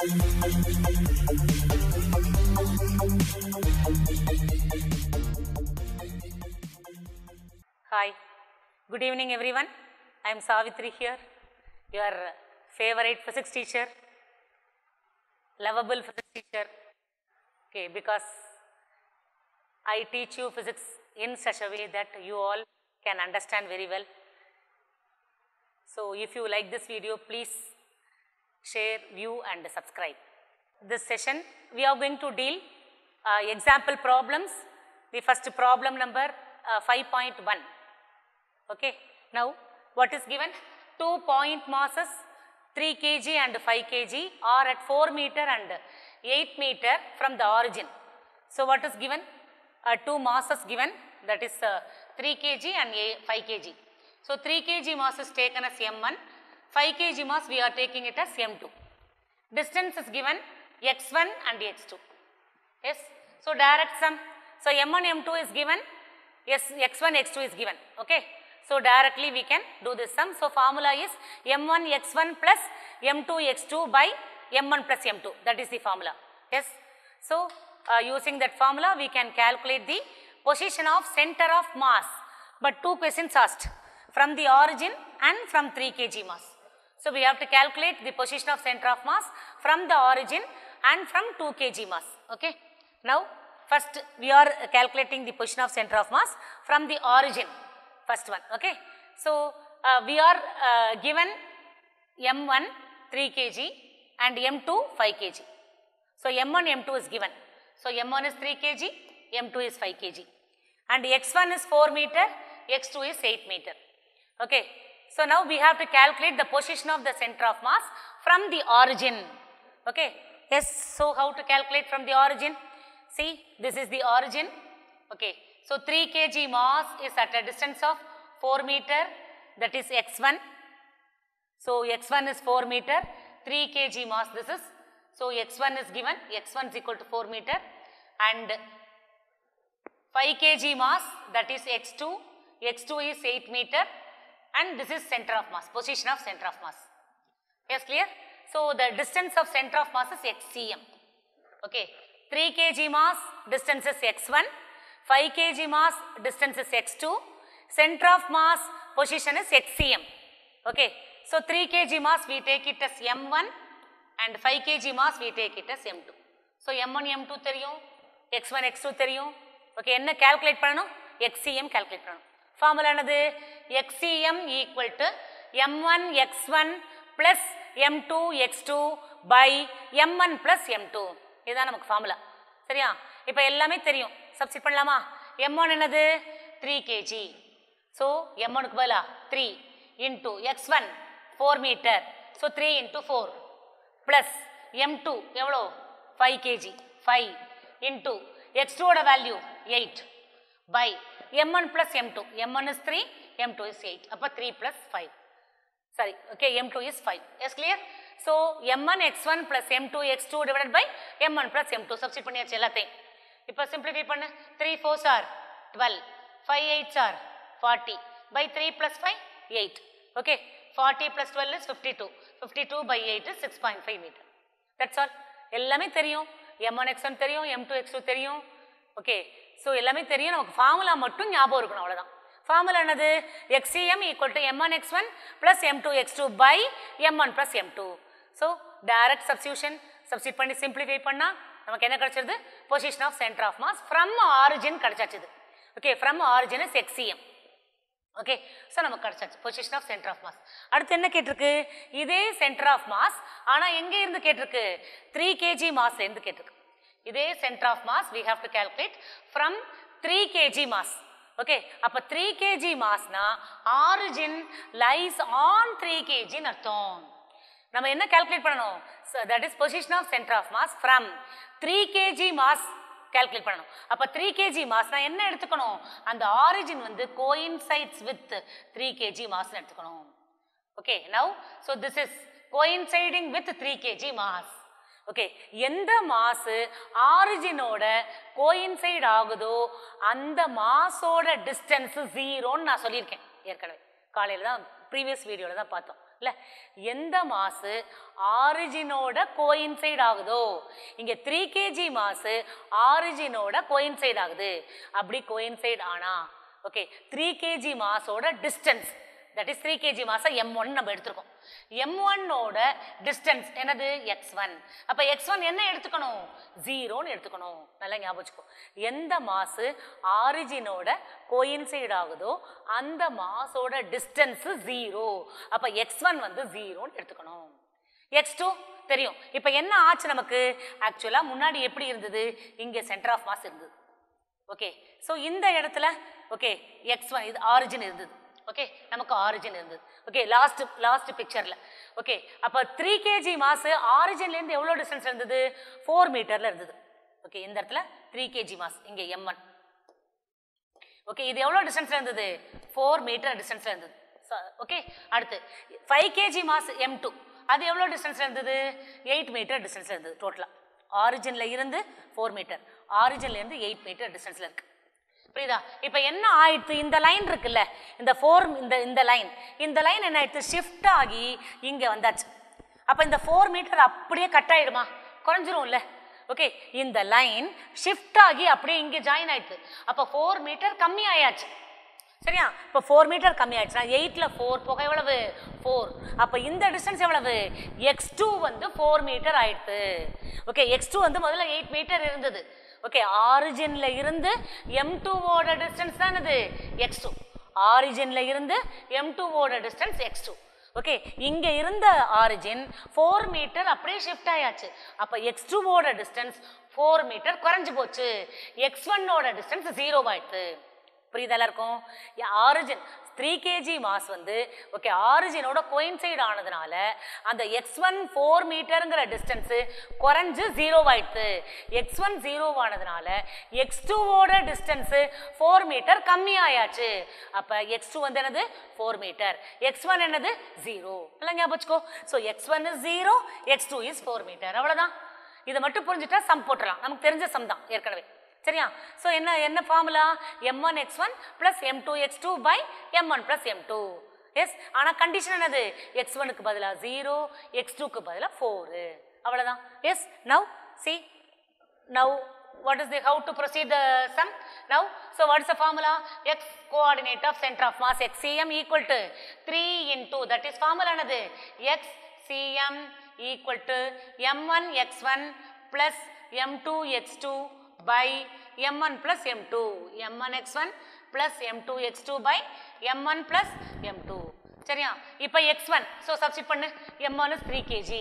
Hi, good evening everyone. I am Savitri here, your favorite physics teacher, lovable physics teacher. Okay, because I teach you physics in such a way that you all can understand very well. So if you like this video, please share, view and subscribe. This session we are going to deal uh, example problems. The first problem number uh, 5.1. Okay. Now what is given? Two point masses 3 kg and 5 kg are at 4 meter and 8 meter from the origin. So what is given? Uh, two masses given that is uh, 3 kg and a- 5 kg. So 3 kg mass is taken as m1, 5 kg mass we are taking it as m2. Distance is given x1 and x2. Yes. So direct sum. So m1 m2 is given. Yes, x1 x2 is given. Okay. So directly we can do this sum. So formula is m1 x1 plus m2 x2 by m1 plus m2. That is the formula. Yes. So uh, using that formula we can calculate the position of center of mass. But two questions asked from the origin and from 3 kg mass. So we have to calculate the position of center of mass from the origin and from 2 kg mass. Okay. Now first we are uh, calculating the position of center of mass from the origin. First one. Okay. So uh, we are uh, given m1 3 kg and m2 5 kg. So m1 m2 is given. So m1 is 3 kg, m2 is 5 kg. And x1 is 4 meter, x2 is 8 meter. Okay. So now we have to calculate the position of the center of mass from the origin. Okay. Yes. So how to calculate from the origin? See, this is the origin. Okay. So 3 kg mass is at a distance of 4 meter, that is x1. So x1 is 4 meter, 3 kg mass this is. So x1 is given, x1 is equal to 4 meter and 5 kg mass that is x2, x2 is 8 meter and this is center of mass, position of center of mass. Yes, clear? So the distance of center of mass is xcm. Okay. 3 kg mass distance is x1, 5 kg mass distance is x2, center of mass position is xcm. Okay. So 3 kg mass we take it as m1 and 5 kg mass we take it as m2. So m1 m2 தெரியும் x1 x2 தெரியும் okay என்ன calculate பண்ணணும் xcm calculate பண்ணணும் formula என்னது xcm equal to m1 x1 plus m2 x2 by m1 plus m2 இதுதான் நமக்கு formula சரியா இப்போ எல்லாமே தெரியும் சப்ஸ்டிட் பண்ணலாமா m1 என்னது 3 kg ஸோ m1க்கு பதிலா 3 into x1 4 metre so 3 into 4 plus M two எவ்வளோ five KG five into X டூவோட value eight by M one plus M two M one is three M two is eight அப்போ three plus five sorry okay M two is five yes clear so M one X one plus M two X two divide by M one plus M two substitute பண்ணியாச்சு எல்லாத்தையும் இப்போ simplify பண்ணு three four sir twelve five eight sir forty by three plus five eight okay forty plus twelve is fifty two fifty two by eight is six point five metre that's all எல்லாமே தெரியும் M one X one தெரியும் M two X two தெரியும் okay so எல்லாமே தெரியும் நமக்கு formula மட்டும் ஞாபகம் இருக்கணும் அவ்வளோதான் ஃபார்முலா என்னது XCM equal to M one X one plus M two X two by M one plus M two so direct substitution substitute பண்ணி சிம்பிளிஃபை பண்ணால் நமக்கு என்ன கிடைச்சிருது position of centre of mass from origin கிடைச்சாச்சுது okay from origin is XCM okay so நமக்கு கிடச்சாச்சு position of centre of mass அடுத்து என்ன கேட்டிருக்கு இதே சென்டர் ஆஃப் மாஸ் ஆனால் எங்கே இருந்து கேட்டிருக்கு த்ரீ கேஜி மாஸ்லேருந்து கேட்டிருக்கு இதே centre of mass we have to calculate from three KG mass okay அப்போ த்ரீ கேஜி மாஸ்னா ஆரிஜின் லைஸ் ஆன் த்ரீ கேஜின்னு அர்த்தம் நம்ம என்ன கால்குலேட் பண்ணணும் that is position of centre of mass from three KG mass calculate பண்ணணும் அப்போ three KG மாஸ்னா என்ன எடுத்துக்கணும் அந்த ஆரிஜின் வந்து கோயின்சைட்ஸ் வித் த்ரீ கேஜி மாஸ்னு எடுத்துக்கணும் okay now so this is coinciding with three KG mass okay எந்த மாசு ஆரிஜினோட கோயின்சைட் ஆகுதோ அந்த மாஸோட டிஸ்டன்ஸ் ஜீரோன்னு நான் சொல்லியிருக்கேன் ஏற்கனவே காலையில் தான் ப்ரீவியஸ் வீடியோவில் தான் பார்த்தோம் இல்ல எந்த மாசு ஆரிஜினோட கோயின்சைட் ஆகுதோ இங்க த்ரீ கேஜி மாசு ஆரிஜினோட கோயின்சைட் ஆகுது அப்படி கோயின்சைட் ஆனா ஓகே த்ரீ கேஜி மாஸோட distance that is three KG மாசம் எம் ஒன் நம்ம எடுத்திருக்கோம் எம் ஒன்னோட டிஸ்டன்ஸ் என்னது எக்ஸ் ஒன் அப்போ எக்ஸ் ஒன் என்ன எடுத்துக்கணும் ஜீரோன்னு எடுத்துக்கணும் நல்லா ஞாபகம் வச்சுக்கோ எந்த மாசு ஆரிஜினோட கோயின்சைட் ஆகுதோ அந்த மாஸோட டிஸ்டன்ஸ் ஜீரோ அப்போ எக்ஸ் ஒன் வந்து ஜீரோன்னு எடுத்துக்கணும் எக்ஸ் டூ தெரியும் இப்போ என்ன ஆச்சு நமக்கு ஆக்சுவலாக முன்னாடி எப்படி இருந்தது இங்கே சென்டர் ஆஃப் மாஸ் இருந்தது ஓகே ஸோ இந்த இடத்துல ஓகே எக்ஸ் ஒன் இது ஆரிஜின் இருந்தது ஓகே நமக்கு ஆரிஜின் இருந்தது ஓகே லாஸ்ட் லாஸ்ட் பிக்சரில் ஓகே அப்போ த்ரீ கேஜி மாசு ஆரிஜின்லேருந்து எவ்வளோ டிஸ்டன்ஸ் இருந்தது ஃபோர் மீட்டரில் இருந்தது ஓகே இந்த இடத்துல த்ரீ கேஜி மாஸ் இங்கே எம்என் ஓகே இது எவ்வளோ டிஸ்டன்ஸ்ல இருந்தது ஃபோர் மீட்டர் டிஸ்டன்ஸ்ல இருந்தது ஓகே அடுத்து five KG mass M two அது எவ்வளோ டிஸ்டன்ஸ்ல இருந்தது எயிட் மீட்டர் டிஸ்டன்ஸ்ல இருந்தது டோட்டலாக ஆரிஜின்ல இருந்து ஃபோர் மீட்டர் ஆரிஜின்ல இருந்து எயிட் மீட்டர் டிஸ்டன்ஸ்ல இருக்கு புரியுதா இப்போ என்ன ஆயிடுத்து இந்த லைன் இருக்குல்ல இந்த ஃபோர் இந்த இந்த லைன் இந்த லைன் என்ன ஆயிடுத்து ஷிஃப்ட் ஆகி இங்கே வந்தாச்சு அப்போ இந்த ஃபோர் மீட்டர் அப்படியே கட் ஆயிடுமா குறைஞ்சிரும்ல ஓகே இந்த லைன் ஷிஃப்ட் ஆகி அப்படியே இங்கே ஜாயின் ஆயிடுது அப்போ ஃபோர் மீட்டர் கம்மி ஆயாச்சு சரியா இப்போ ஃபோர் மீட்டர் கம்மி ஆயிடுச்சுன்னா எயிட்டில் ஃபோர் போக எவ்வளவு ஃபோர் அப்போ இந்த டிஸ்டன்ஸ் எவ்வளவு எக்ஸ் டூ வந்து ஃபோர் மீட்டர் ஆயிடுது ஓகே எக்ஸ் டூ வந்து முதல்ல எயிட் மீட்டர் இருந்தது ஓகே ஆரிஜின்ல இருந்து எம் டூவோட டிஸ்டன்ஸ் தான் இது எக்ஸ் டூ ஆரிஜின்ல இருந்து எம் டூவோட டிஸ்டன்ஸ் எக்ஸ் டூ ஓகே இங்க இருந்த ஆரிஜின் ஃபோர் மீட்டர் அப்படியே ஷிஃப்ட் ஆயாச்சு அப்ப எக்ஸ் டூவோட டிஸ்டன்ஸ் ஃபோர் மீட்டர் குறைஞ்சு போச்சு எக்ஸ் ஒன்னோட டிஸ்டன்ஸ் ஜீரோ ஆயிடுது புரியுதா எல்லாருக்கும் ஆரிஜின் த்ரீ கேஜி மாஸ் வந்து ஓகே ஆரிஜினோட கோயின்சைட் ஆனதுனால அந்த எக்ஸ் ஒன் ஃபோர் மீட்டருங்கிற டிஸ்டன்ஸு குறைஞ்சு ஜீரோ ஆயிடுது எக்ஸ் ஒன் ஜீரோ ஆனதுனால எக்ஸ் டூவோட டிஸ்டன்ஸு ஃபோர் மீட்டர் கம்மி ஆயாச்சு அப்போ எக்ஸ் டூ வந்து என்னது ஃபோர் மீட்டர் எக்ஸ் ஒன் என்னது ஜீரோ இல்லை ஞாபகம் வச்சுக்கோ so x one is zero x two is four metre அவ்வளோதான் இதை மட்டும் புரிஞ்சுட்டா சம் போட்டுடலாம் நமக்கு தெரிஞ்ச சம் தான் ஏற்கனவே சரியா ஸோ என்ன என்ன formula m one X one plus M two X two by M one plus M two yes ஆனால் கண்டிஷன் என்னது எக்ஸ் ஒனுக்கு பதிலாக ஜீரோ எக்ஸ் டூக்கு பதிலாக ஃபோரு அவ்வளோதான் yes now see now what is the how to proceed the sum now so what is the formula x coordinate of center of mass xcm equal to 3 into that is formula another xcm equal to m1 x1 plus m2 x2 by m1 plus m2 m1 x1 plus m2 x2 by m1 plus m2 சரியா இப்போ x1 so substitute பண்ணு m1 is 3 kg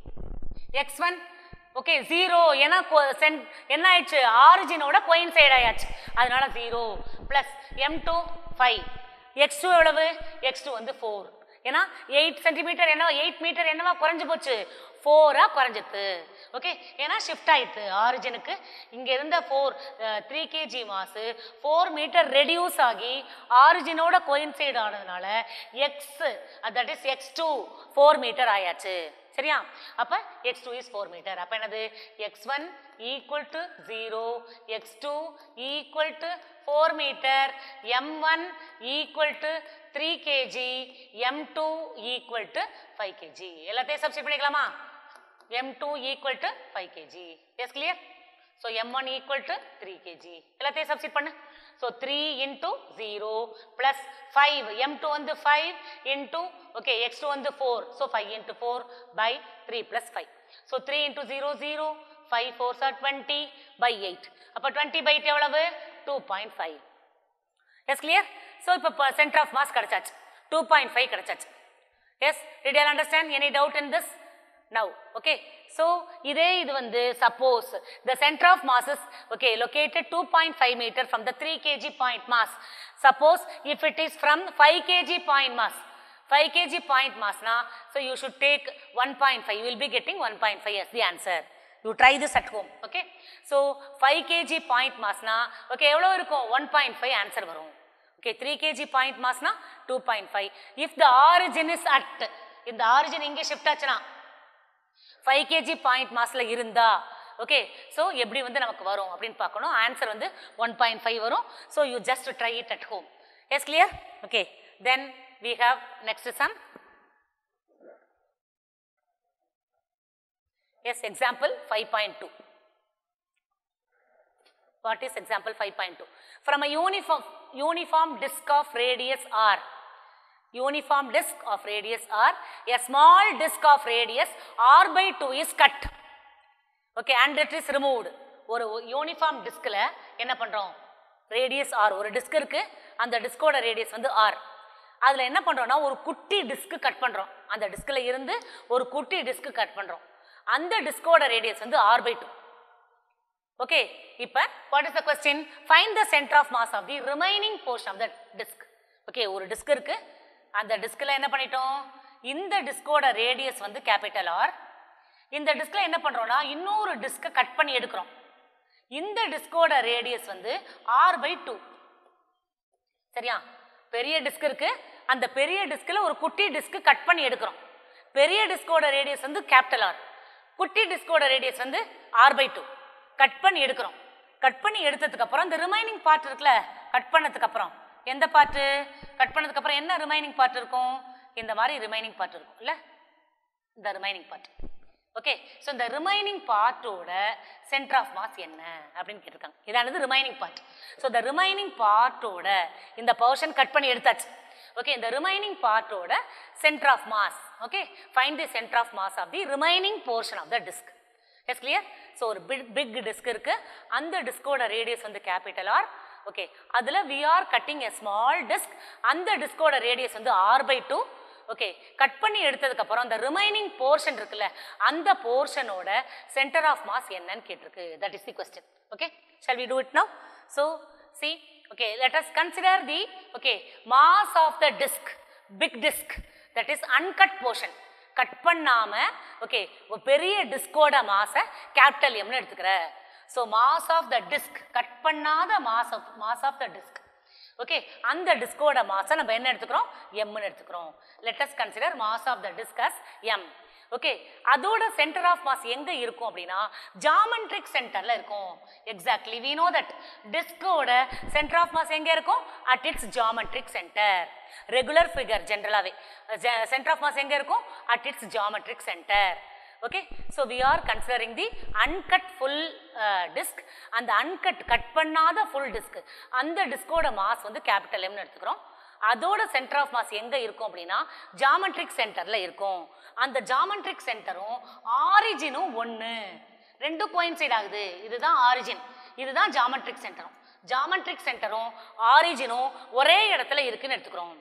x1 okay zero ஏன்னா co- cen- என்ன ஆயிடுச்சு ஆரிஜினோட coincide ஆயாச்சு அதனால zero plus m two five x two எவ்வளவு எக்ஸ் டூ வந்து ஃபோர் ஏன்னா எயிட் சென்டிமீட்டர் என்னவா எயிட் மீட்டர் என்னவா குறைஞ்சு போச்சு ஃபோரா குறைஞ்சித்து ஓகே ஏன்னா ஷிஃப்ட் ஆயிடுது ஆரிஜினுக்கு இங்க இருந்த four three KG mass four metre reduce ஆகி ஆரிஜினோட கோயின்சைட் ஆனதுனால x that is x two four metre ஆயாச்சு சரியா அப்ப x two is four metre அப்ப என்னது X one equal to zero x two equal to four metre m one equal to three kg m two equal to five kg எல்லாத்தையும் substitute பண்ணிக்கலாமா m two equal to five kg yes clear so M one equal to three kg எல்லாத்தையும் substitute பண்ணு so three into zero plus five m two வந்து five into okay X two வந்து four so five into four by three plus five so three into zero zero five four sir twenty by eight அப்போ twenty by eight எவ்வளவு two point five yes clear so இப்போ centre of mass கிடைச்சாச்சு two point five கிடைச்சாச்சு yes did you understand any doubt in this now okay so இதே இது வந்து suppose the center of mass is okay located 2.5 meter from the 3 kg point mass suppose if it is from 5 kg point mass 5 kg point mass na so you should take 1.5 you will be getting 1.5 as the answer you try this at home okay so 5 kg point mass na okay எவ்வளவு இருக்கும் 1.5 answer வரும் okay three kg point மாஸ்னா two point five if the origin is at இந்த origin இங்கே shift ஆச்சுன்னா five kg point மாஸ்ல இருந்தா okay so எப்படி வந்து நமக்கு வரும் அப்படின்னு பார்க்கணும் ஆன்சர் வந்து ஒன் பாயிண்ட் ஃபைவ் வரும் so you just try it at home yes clear okay then we have next some Yes, example 5.2. What is example 5.2? From a uniform, uniform disk of radius r, uniform disk of radius r, a small disk of radius r by 2 is cut. Okay, and it is removed. ஒரு uniform டிஸ்கில் என்ன பண்ணுறோம் radius R ஒரு disc இருக்கு அந்த டிஸ்கோட radius வந்து R அதில் என்ன பண்ணுறோம்னா ஒரு குட்டி டிஸ்க் கட் பண்ணுறோம் அந்த டிஸ்கில் இருந்து ஒரு குட்டி டிஸ்க் கட் பண்ணுறோம் அந்த டிஸ்கோட ரேடியஸ் வந்து ஆர் பை டூ ஓகே இப்போ what is the question find the centre of mass of the remaining portion of the disc okay ஒரு டிஸ்க் இருக்கு அந்த டிஸ்கில் என்ன பண்ணிட்டோம் இந்த டிஸ்கோட ரேடியஸ் வந்து கேபிட்டல் ஆர் இந்த டிஸ்கில் என்ன பண்ணுறோம்னா இன்னொரு டிஸ்கை கட் பண்ணி எடுக்கிறோம் இந்த டிஸ்கோட ரேடியஸ் வந்து ஆர் பை டூ சரியா பெரிய டிஸ்க் இருக்கு அந்த பெரிய டிஸ்கில் ஒரு குட்டி டிஸ்க் கட் பண்ணி எடுக்கிறோம் பெரிய டிஸ்கோட ரேடியஸ் வந்து கேபிட்டல் ஆர் குட்டி டிஸ்கோட ரேடியஸ் வந்து ஆர் பை டூ கட் பண்ணி எடுக்கிறோம் கட் பண்ணி எடுத்ததுக்கு அப்புறம் இந்த ரிமைனிங் பார்ட் இருக்குல்ல கட் பண்ணதுக்கு அப்புறம் எந்த பார்ட்டு கட் பண்ணதுக்கு அப்புறம் என்ன ரிமைனிங் பார்ட் இருக்கும் இந்த மாதிரி ரிமைனிங் பார்ட் இருக்கும் இல்ல இந்த ரிமைனிங் பார்ட் ஓகே ஸோ இந்த ரிமைனிங் பார்ட்டோட சென்டர் ஆஃப் மாஸ் என்ன அப்படின்னு கேட்டிருக்காங்க இதானது ரிமைனிங் பார்ட் ஸோ இந்த ரிமைனிங் பார்ட்டோட இந்த போர்ஷன் கட் பண்ணி எடுத்தாச்சு ஓகே இந்த ரிமைனிங் பார்ட்டோட centre of mass okay find the centre of mass of the remaining portion of the disc yes clear so ஒரு பிக் பிக் டிஸ்க் இருக்கு அந்த டிஸ்கோட ரேடியஸ் வந்து கேபிட்டல் ஆர் ஓகே அதில் we are cutting a small disk அந்த டிஸ்கோட radius வந்து r by two okay cut பண்ணி எடுத்ததுக்கு அப்புறம் அந்த ரிமைனிங் போர்ஷன் இருக்குல்ல அந்த போர்ஷனோட சென்டர் ஆஃப் மாஸ் என்னன்னு கேட்டிருக்கு that is the question okay shall we do it now so see okay let us consider the okay mass of the disc big disc that is uncut portion cut பண்ணாம okay ஒரு பெரிய டிஸ்கோட மாஸை capital எம்னு எடுத்துக்கிற so mass of the disc cut பண்ணாத mass of mass of the disc okay அந்த டிஸ்கோட மாஸை நம்ம என்ன எடுத்துக்கிறோம் எம்னு எடுத்துக்கிறோம் let us consider mass of the disk as m okay அதோட சென்டர் ஆஃப் மாஸ் எங்க இருக்கும் அப்படின்னா ஜாமெட்ரிக் சென்டர்ல இருக்கும் எக்ஸாக்ட்லி வி நோ தட் டிஸ்கோட சென்டர் ஆஃப் மாஸ் எங்க இருக்கும் at its geometric centre regular figure ஜென்ரலாகவே சென்டர் ஆஃப் மாஸ் எங்க இருக்கும் at its geometric centre okay so we are considering the uncut full disc அந்த அன்கட் கட் பண்ணாத full disc அந்த டிஸ்கோட மாஸ் வந்து கேபிட்டல் எம்னு எடுத்துக்கிறோம் அதோட சென்டர் ஆஃப் மாஸ் எங்க இருக்கும் அப்படின்னா ஜாமெட்ரிக் சென்டர்ல இருக்கும் அந்த ஜாமெட்ரிக் சென்டரும் ஆரிஜினும் ஒன்று ரெண்டும் கோயின்சைட் ஆகுது இதுதான் ஆரிஜின் இதுதான் ஜாமெட்ரிக் சென்டரும் ஜாமெட்ரிக் சென்டரும் ஆரிஜினும் ஒரே இடத்துல இருக்குன்னு எடுத்துக்கிறோம்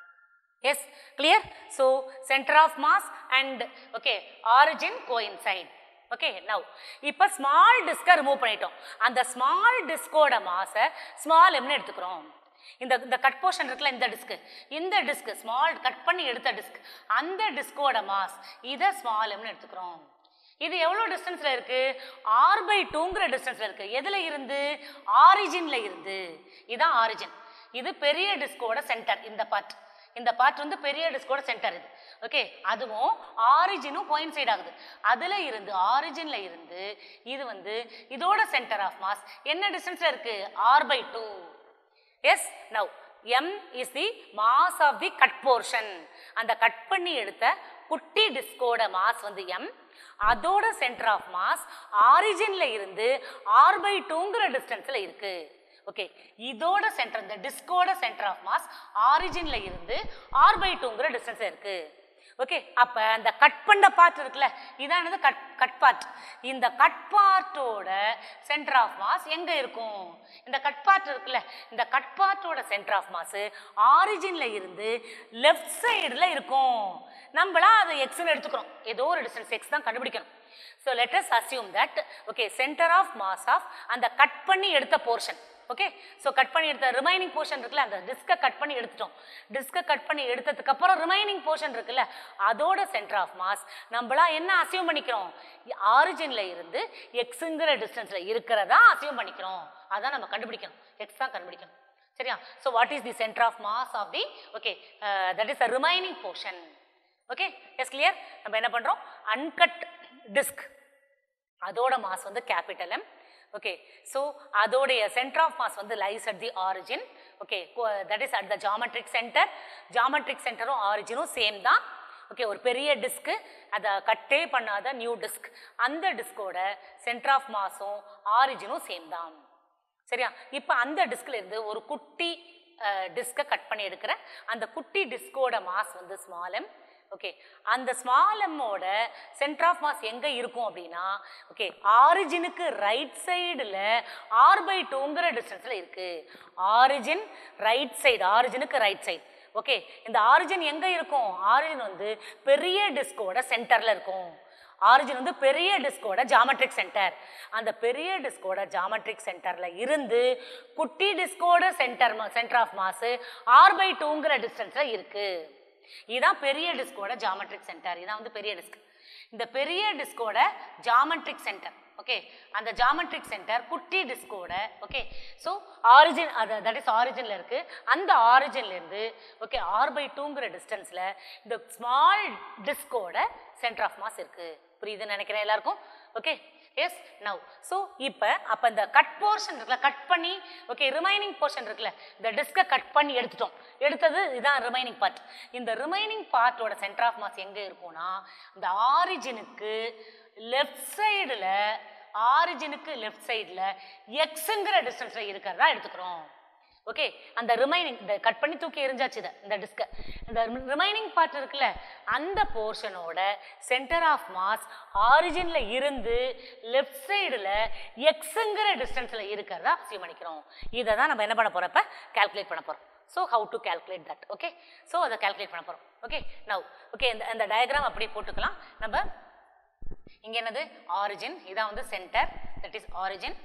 yes clear so centre of mass and okay origin coincide okay now இப்போ ஸ்மால் டிஸ்கை ரிமூவ் பண்ணிட்டோம் அந்த ஸ்மால் டிஸ்கோட மாஸை ஸ்மால் எம்னு எடுத்துக்கிறோம் இந்த இந்த கட் போர்ஷன் இருக்குல்ல இந்த டிஸ்க் இந்த டிஸ்க் ஸ்மால் கட் பண்ணி எடுத்த டிஸ்க் அந்த டிஸ்கோட மாஸ் இதை ஸ்மால் எம்னு எடுத்துக்கிறோம் இது எவ்வளோ டிஸ்டன்ஸ்ல இருக்கு ஆர் பை டூங்கிற டிஸ்டன்ஸ்ல இருக்கு எதுல இருந்து ஆரிஜின்ல இருந்து இதான் ஆரிஜின் இது பெரிய டிஸ்கோட சென்டர் இந்த பார்ட் இந்த பார்ட் வந்து பெரிய டிஸ்கோட சென்டர் இது ஓகே அதுவும் ஆரிஜினும் கோயின்சைட் ஆகுது அதுல இருந்து ஆரிஜின்ல இருந்து இது வந்து இதோட சென்டர் ஆஃப் மாஸ் என்ன டிஸ்டன்ஸ்ல இருக்கு r by two yes now m is the mass of the cut portion அந்த கட் பண்ணி எடுத்த குட்டி டிஸ்கோட மாஸ் வந்து எம் அதோட சென்டர் ஆஃப் மாஸ் ஆரிஜின்ல இருந்து ஆர் பை டூங்கிற டிஸ்டன்ஸ்ல இருக்கு ஓகே இதோட சென்டர் இந்த டிஸ்கோட சென்டர் ஆஃப் மாஸ் ஆரிஜின்ல இருந்து ஆர் பை டூங்கிற டிஸ்டன்ஸ் இருக்கு ஓகே அப்ப அந்த கட் பண்ண பார்ட் இருக்குல்ல இதானது கட் கட் பார்ட் இந்த கட் பார்ட்டோட சென்டர் ஆஃப் மாஸ் எங்க இருக்கும் இந்த கட் பார்ட் இருக்குல்ல இந்த கட் பார்ட்டோட சென்டர் ஆஃப் மாஸ் ஆரிஜின்ல இருந்து லெஃப்ட் சைடுல இருக்கும் நம்மளா அதை எக்ஸ்னு எடுத்துக்கிறோம் ஏதோ ஒரு டிஸ்டன்ஸ் எக்ஸ் தான் கண்டுபிடிக்கணும் so let us assume that okay centre of mass of அந்த கட் பண்ணி எடுத்த போர்ஷன் ஓகே ஸோ கட் பண்ணி எடுத்த ரிமைனிங் போர்ஷன் இருக்குல்ல அந்த டிஸ்கை கட் பண்ணி எடுத்துட்டோம் டிஸ்கை கட் பண்ணி எடுத்ததுக்கு அப்புறம் ரிமைனிங் போர்ஷன் இருக்குல்ல அதோட சென்டர் ஆஃப் மாஸ் நம்மளா என்ன அசியூம் பண்ணிக்கிறோம் ஆரிஜின்ல இருந்து எக்ஸுங்கிற டிஸ்டன்ஸ்ல இருக்கிறதா அசியூம் பண்ணிக்கிறோம் அதான் நம்ம கண்டுபிடிக்கணும் எக்ஸ் தான் கண்டுபிடிக்கணும் சரியா so what is the centre of mass of the okay that is a remaining portion okay yes clear நம்ம என்ன பண்றோம் அன்கட் டிஸ்க் அதோட மாஸ் வந்து கேபிட்டல் எம் ஓகே ஸோ அதோடைய சென்டர் ஆஃப் மாஸ் வந்து lies at the origin okay that is at the geometric centre geometric சென்டரும் ஆரிஜினும் same தான் ஓகே ஒரு பெரிய டிஸ்க்கு அதை கட்டே பண்ணாத நியூ டிஸ்க் அந்த டிஸ்கோட சென்டர் ஆஃப் மாஸும் ஆரிஜினும் சேம் தான் சரியா இப்போ அந்த டிஸ்க்ல இருந்து ஒரு குட்டி டிஸ்கை கட் பண்ணி எடுக்கிறேன் அந்த குட்டி டிஸ்கோட மாஸ் வந்து ஸ்மால் எம் ஓகே அந்த ஸ்மால் எம்மோட சென்டர் ஆஃப் மாஸ் எங்கே இருக்கும் அப்படின்னா ஓகே ஆரிஜினுக்கு ரைட் சைடில் ஆர் பை டூங்கிற டிஸ்டன்ஸில் இருக்கு ஆரிஜின் ரைட் சைடு ஆரிஜினுக்கு ரைட் சைடு ஓகே இந்த ஆரிஜின் எங்கே இருக்கும் ஆரிஜின் வந்து பெரிய டிஸ்கோட சென்டரில் இருக்கும் ஆரிஜின் வந்து பெரிய டிஸ்கோட ஜாமெட்ரிக் சென்டர் அந்த பெரிய டிஸ்கோட ஜாமெட்ரிக் சென்டர்ல இருந்து குட்டி டிஸ்கோட centre centre of mass r by டூங்கிற டிஸ்டன்ஸ்ல இருக்கு இதான் பெரிய டிஸ்கோட ஜாமெட்ரிக் சென்டர் இதான் வந்து பெரிய டிஸ்க் இந்த பெரிய டிஸ்கோட ஜாமெட்ரிக் சென்டர் ஓகே அந்த ஜாமெட்ரிக் சென்டர் குட்டி டிஸ்கோட ஓகே ஸோ ஆரிஜின் அது தட் இஸ் ஆரிஜினில் இருக்கு அந்த ஆரிஜின்ல இருந்து ஓகே ஆர் பை டூங்கிற டிஸ்டன்ஸில் இந்த ஸ்மால் டிஸ்கோட சென்டர் ஆஃப் மாஸ் இருக்கு புரியுதுன்னு நினைக்கிறேன் எல்லாருக்கும் ஓகே எஸ் நவ் ஸோ இப்போ அப்போ இந்த கட் போர்ஷன் இருக்குல்ல கட் பண்ணி ஓகே ரிமைனிங் போர்ஷன் இருக்குல்ல இந்த டிஸ்கை கட் பண்ணி எடுத்துட்டோம் எடுத்தது இதுதான் ரிமைனிங் பார்ட் இந்த ரிமைனிங் பார்ட்டோட சென்டர் ஆஃப் மாஸ் எங்கே இருக்கும்னா இந்த ஆரிஜினுக்கு லெஃப்ட் சைடில் ஆரிஜினுக்கு லெஃப்ட் சைடில் எக்ஸுங்கிற டிஸ்டன்ஸில் இருக்கிறதா எடுத்துக்கிறோம் ஓகே அந்த ரிமைனிங் இந்த கட் பண்ணி தூக்கி எரிஞ்சாச்சு இதை இந்த டிஸ்கை இந்த ரிமைனிங் பார்ட் இருக்குல்ல அந்த போர்ஷனோட சென்டர் ஆஃப் மாஸ் ஆரிஜினில் இருந்து லெஃப்ட் சைடில் எக்ஸுங்கிற டிஸ்டன்ஸில் இருக்கிறதா அசியம் பண்ணிக்கிறோம் இதை தான் நம்ம என்ன பண்ண போகிறோம் இப்போ கால்குலேட் பண்ண போகிறோம் so how to calculate that okay so அதை கால்குலேட் பண்ண போகிறோம் ஓகே நவ் ஓகே இந்த இந்த டயக்ராம் அப்படியே போட்டுக்கலாம் நம்ம இங்க என்னது ஆரிஜின் இதான் வந்து centre that is origin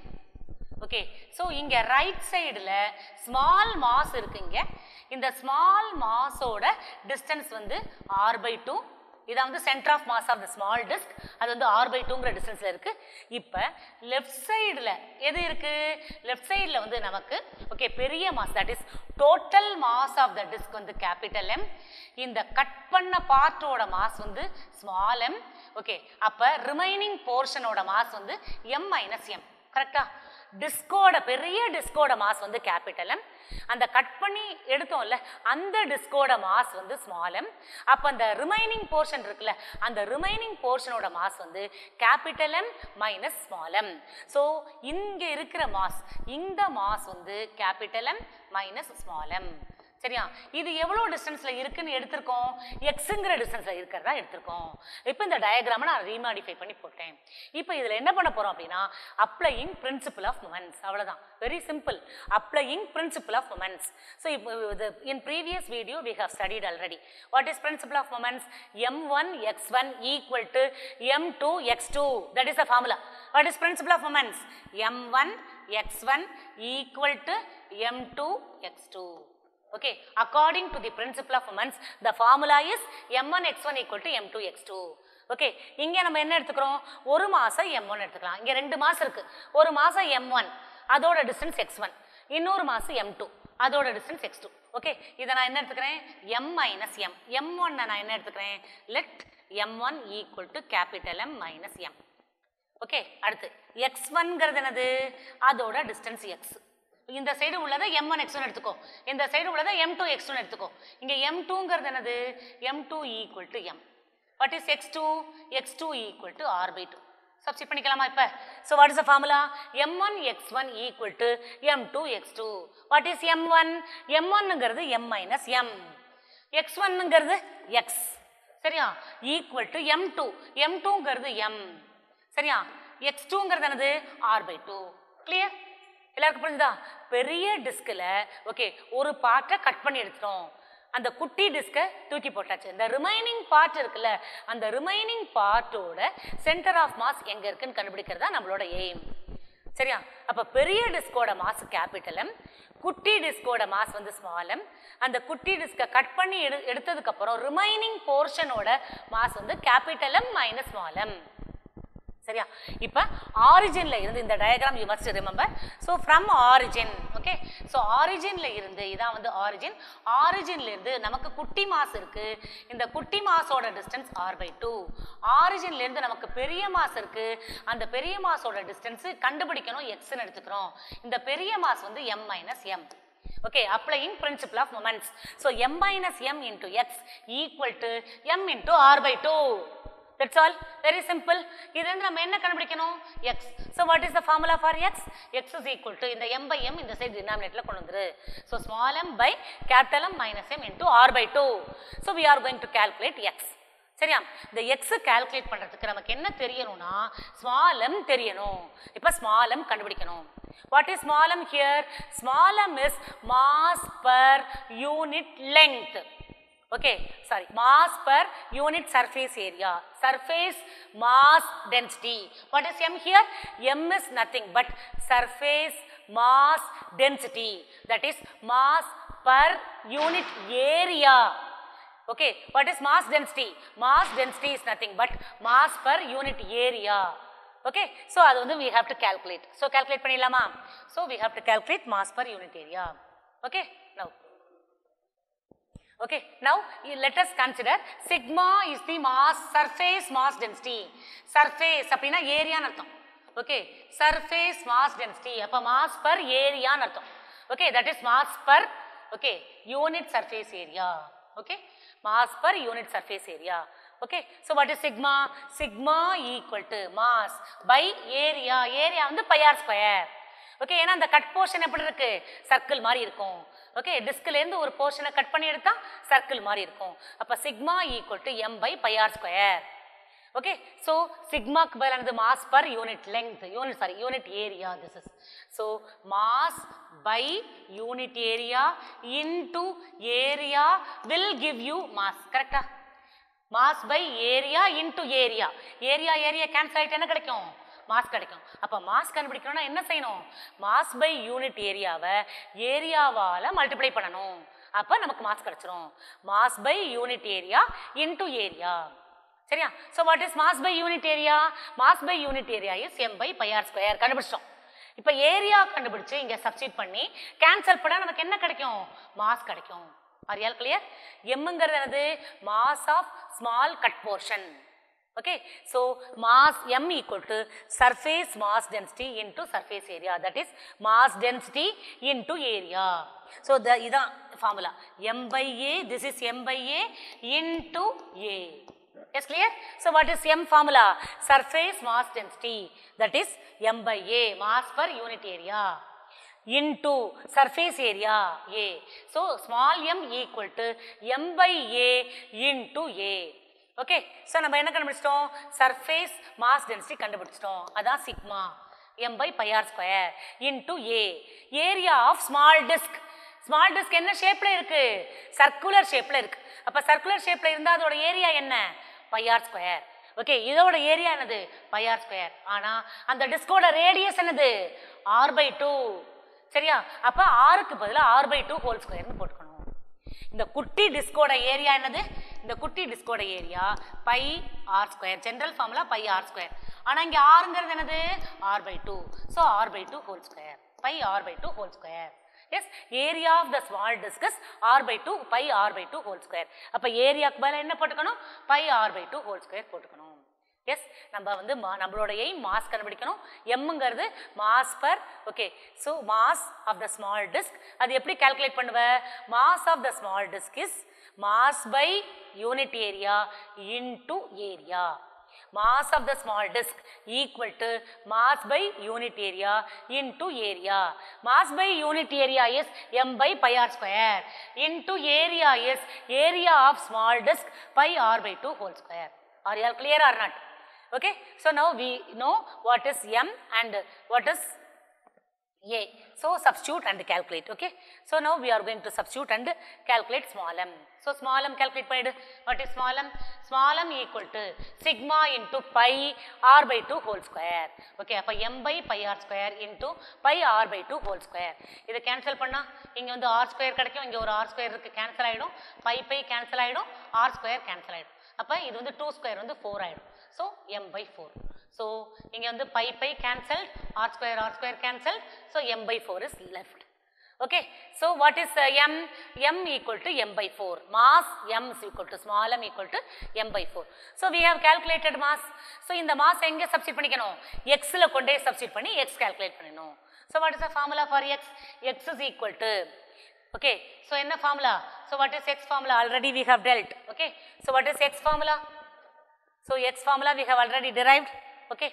okay so இங்க ரைட் சைடில் ஸ்மால் மாஸ் இருக்குங்க இந்த ஸ்மால் மாஸோட டிஸ்டன்ஸ் வந்து ஆர் பை டூ இதான் வந்து centre of mass of the small disc அது வந்து ஆர் பை டூங்கிற டிஸ்டன்ஸில் இருக்கு இப்போ லெஃப்ட் சைடில் எது இருக்கு லெஃப்ட் சைடில் வந்து நமக்கு ஓகே பெரிய mass that is total mass of the disc வந்து கேபிட்டல் எம் இந்த கட் பண்ண பார்ட்டோட மாஸ் வந்து ஸ்மால் எம் ஓகே அப்போ ரிமைனிங் போர்ஷனோட மாஸ் வந்து எம் மைனஸ் எம் கரெக்டா டிஸ்கோட பெரிய டிஸ்கோட மாஸ் வந்து கேபிட்டல் எம் அந்த கட் பண்ணி எடுத்தோம்ல அந்த டிஸ்கோட மாஸ் வந்து ஸ்மால் எம் அப்போ அந்த ரிமைனிங் போர்ஷன் இருக்குல்ல அந்த ரிமைனிங் போர்ஷனோட மாஸ் வந்து capital m minus small m so இங்கே இருக்கிற மாஸ் இந்த மாஸ் வந்து capital m minus small m சரியா இது எவ்வளோ டிஸ்டன்ஸில் இருக்குன்னு எடுத்திருக்கோம் எக்ஸுங்கிற டிஸ்டன்ஸில் இருக்கிறதா எடுத்திருக்கோம் இப்போ இந்த டயக்ராமை நான் ரீமாடிஃபை பண்ணி போட்டேன் இப்போ இதில் என்ன பண்ண போகிறோம் அப்படின்னா அப்ளையிங் பிரின்சிபல் ஆஃப் மொமெண்ட்ஸ் அவ்வளோதான் very simple applying principle of moments so இப்போ இது in previous video we have studied already what is principle of moments m one X one equal to m two X two that is a formula what is principle of moments m one X one equal to m two X two okay according to the principle of moments the formula is m1 x1 equal to m2 x2 okay இங்க நம்ம என்ன எடுத்துக்கிறோம் ஒரு மாசம் m1 எடுத்துக்கலாம் இங்க ரெண்டு மாசம் இருக்கு ஒரு மாசம் m1 அதோட டிஸ்டன்ஸ் x1 இன்னொரு மாசம் m2 அதோட டிஸ்டன்ஸ் x2 ஓகே இதை நான் என்ன எடுத்துக்கிறேன் m மைனஸ் m m1 நான் என்ன எடுத்துக்கிறேன் let m1 equal to capital m minus m okay அடுத்து x1ங்கிறது என்னது அதோட டிஸ்டன்ஸ் x இந்த சைடு உள்ளதை எம் ஒன் எக்ஸ் எடுத்துக்கோ இந்த சைடு உள்ளதை எம் டூ எக்ஸ் எடுத்துக்கோ இங்க எம் டூங்கிறது என்னது m two equal to m what is x two X two equal to r by two substitute பண்ணிக்கலாமா இப்ப so what is the formula m one X one equal to m two X two what is m one m ஒன்னுங்கிறது m minus m x ஒன்னுங்கிறது x சரியா equal to m two m டூங்கிறது m சரியா x டூங்கிறது என்னது r by two clear எல்லாருக்கும் புரிஞ்சுதா பெரிய டிஸ்கில் ஓகே ஒரு பார்ட்டை கட் பண்ணி எடுத்துட்டோம் அந்த குட்டி டிஸ்கை தூக்கி போட்டாச்சு இந்த ரிமைனிங் பார்ட் இருக்குல்ல அந்த ரிமைனிங் பார்ட்டோட சென்டர் ஆஃப் மாஸ் எங்க இருக்குன்னு கண்டுபிடிக்கிறது தான் நம்மளோட எய்ம் சரியா அப்ப பெரிய டிஸ்கோட மாஸ் கேபிட்டல் எம் குட்டி டிஸ்கோட மாஸ் வந்து ஸ்மால் எம் அந்த குட்டி டிஸ்கை கட் பண்ணி எடு எடுத்ததுக்கு அப்புறம் ரிமைனிங் போர்ஷனோட மாஸ் வந்து capital m minus small m சரியா இப்போ ஆரிஜின்ல இருந்து இந்த diagram you must remember so from origin okay so ஆரிஜின்ல இருந்து இதான் வந்து ஆரிஜின் ஆரிஜின்ல இருந்து நமக்கு குட்டி மாஸ் இருக்கு இந்த குட்டி மாஸோட டிஸ்டன்ஸ் ஆர் பை டூ ஆரிஜின்ல இருந்து நமக்கு பெரிய மாஸ் இருக்கு அந்த பெரிய மாஸோட டிஸ்டன்ஸ் கண்டுபிடிக்கணும் எக்ஸ்ன்னு எடுத்துக்கிறோம் இந்த பெரிய மாஸ் வந்து m minus m Okay, applying principle of moments. So m minus m into x equal to m into r by 2. That's all. Very simple. இது வந்து நம்ம என்ன கண்டுபிடிக்கணும் x. So what is the formula for x? x is equal to இந்த m by m இந்த side denominatorல கொண்டு வந்துரு. So small m by capital M minus m into r by 2. So we are going to calculate x. சரியா இந்த X calculate பண்றதுக்கு நமக்கு என்ன தெரியணும்னா ஸ்மால் எம் தெரியணும் இப்போ ஸ்மால் எம் கண்டுபிடிக்கணும் what is small m here small m is mass per unit length okay sorry mass per unit surface area surface mass density what is m here m is nothing but surface mass density that is mass per unit area okay what is mass density mass density is nothing but mass per unit area okay so அது வந்து we have to calculate so calculate பண்ணிடலாமா so we have to calculate mass per unit area okay now Okay, now you let us consider sigma is the mass surface mass density. Surface அப்படின்னா ஏரியான்னு அர்த்தம் okay surface mass density அப்போ mass per ஏரியான்னு அர்த்தம் okay that is mass per okay unit surface area okay mass per unit surface area okay so what is sigma sigma equal to mass by area area வந்து pi r square okay ஏன்னா அந்த cut portion எப்படி இருக்கு circle மாதிரி இருக்கும் okay டிஸ்க்லேருந்து ஒரு போர்ஷனை cut பண்ணி எடுத்தா சர்க்கிள் மாதிரி இருக்கும் அப்போ sigma equal to M by pi r square okay so சிக்மாக்கு பதிலானது mass per unit length unit sorry unit area this is so mass by unit area into area will give you mass கரெக்டா mass by area into area area area cancel ஆகிட்டு என்ன கிடைக்கும் mass கிடைக்கும் அப்போ mass கண்டுபிடிக்கணும்னா என்ன செய்யணும் mass by unit ஏரியாவை ஏரியாவால் மல்டிப்ளை பண்ணணும் அப்போ நமக்கு மாஸ் கிடைச்சிரும் mass by unit area into area சரியா so what is mass by unit area mass by unit area is M by pi r square கண்டுபிடிச்சிட்டோம் இப்போ ஏரியா கண்டுபிடிச்சு இங்கே சப்ஸ்டிட் பண்ணி கேன்சல் பண்ணால் நமக்கு என்ன கிடைக்கும் மாஸ் கிடைக்கும் ஆர் கிளியர் எம்ங்கிறது என்னது mass of small cut portion okay so mass m equal to surface mass density into surface area that is mass density into area so the இதான் formula m by a this is m by a into a yes clear so what is m formula surface mass density that is m by a mass per unit area into surface area a so small m equal to m by a into a okay so நம்ம என்ன கண்டுபிடிச்சிட்டோம் surface mass density கண்டுபிடிச்சிட்டோம் அதான் sigma m by pi r square into a area of small disc small disc என்ன ஷேப்பில் இருக்கு circular ஷேப்பில் இருக்கு அப்போ சர்க்குலர் ஷேப்பில் இருந்தால் அதோட ஏரியா என்ன பையார் ஸ்கொயர் ஓகே இதோட ஏரியா என்னது பையார் ஸ்கொயர் ஆனால் அந்த டிஸ்கோட ரேடியஸ் என்னது ஆர் பை டூ சரியா அப்போ ஆறுக்கு பதிலாக ஆர் பை டூ ஹோல் ஸ்கொயர்னு போட்டுக்கணும் இந்த குட்டி டிஸ்கோட ஏரியா என்னது இந்த குட்டி டிஸ்கோட area pi r square general formula pi r square ஆனால் இங்கே ஆறுங்கிறது என்னது r by two so r by two whole square pi r by two whole square is area of the small discs r by two pi r by two whole square அப்போ ஏரியாக்கு பதிலாக என்ன போட்டுக்கணும் pi r by two whole square போட்டுக்கணும் yes நம்ம வந்து மா நம்மளோட எய்ம் மாஸ் கண்டுபிடிக்கணும் எம்ங்கிறது mass per okay so mass of the small disc அது எப்படி கால்குலேட் பண்ணுவ mass of the small disc is mass by unit area into area mass of the small disk equal to mass by unit area into area. Mass by unit area is m by pi r square into area is area of small disk pi r by 2 whole square. Are you all clear or not? Okay. So now we know what is m and what is a. So substitute and calculate. Okay. So now we are going to substitute and calculate small m. So small m calculate பண்ணிடு. What is small m? Small m equal to sigma into pi r by 2 whole square. Okay. அப்ப m by pi r square into pi r by 2 whole square. இதை cancel பண்ணா இங்க வந்து r square கிடைக்கும் இங்க ஒரு r square இருக்கு cancel ஆயிடும் pi pi cancel ஆயிடும் r square cancel ஆயிடும் அப்ப இது வந்து 2 square வந்து 4 ஆயிடும் ஸோ m by 4 ஸோ இங்கே வந்து pi pi cancelled r square r square cancelled so m by 4 is left okay so what is uh, m m equal to m by 4 mass m is equal to small m equal to m by 4 so we have calculated mass so இந்த mass எங்க substitute பண்ணிக்கணும் x ல கொண்டே substitute பண்ணி x calculate பண்ணணும் so what is the formula for x x is equal to Okay, so என்ன formula? So what is x formula? Already we have dealt. Okay, so what is x formula? So x formula we have already derived. Okay.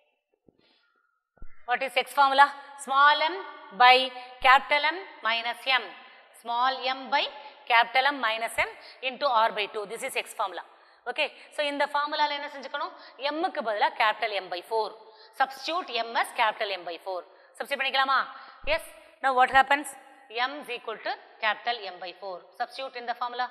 What is x formula? Small m by capital M minus m. Small m by capital M minus m into r by 2. This is x formula. Okay. So இந்த formulaல என்ன செஞ்சுக்கணும் m க்கு பதிலா capital M by 4. Substitute m as capital M by 4. Substitute பண்ணிக்கலாமா? Yes. Now what happens? m is equal to capital M by 4. Substitute in the formula.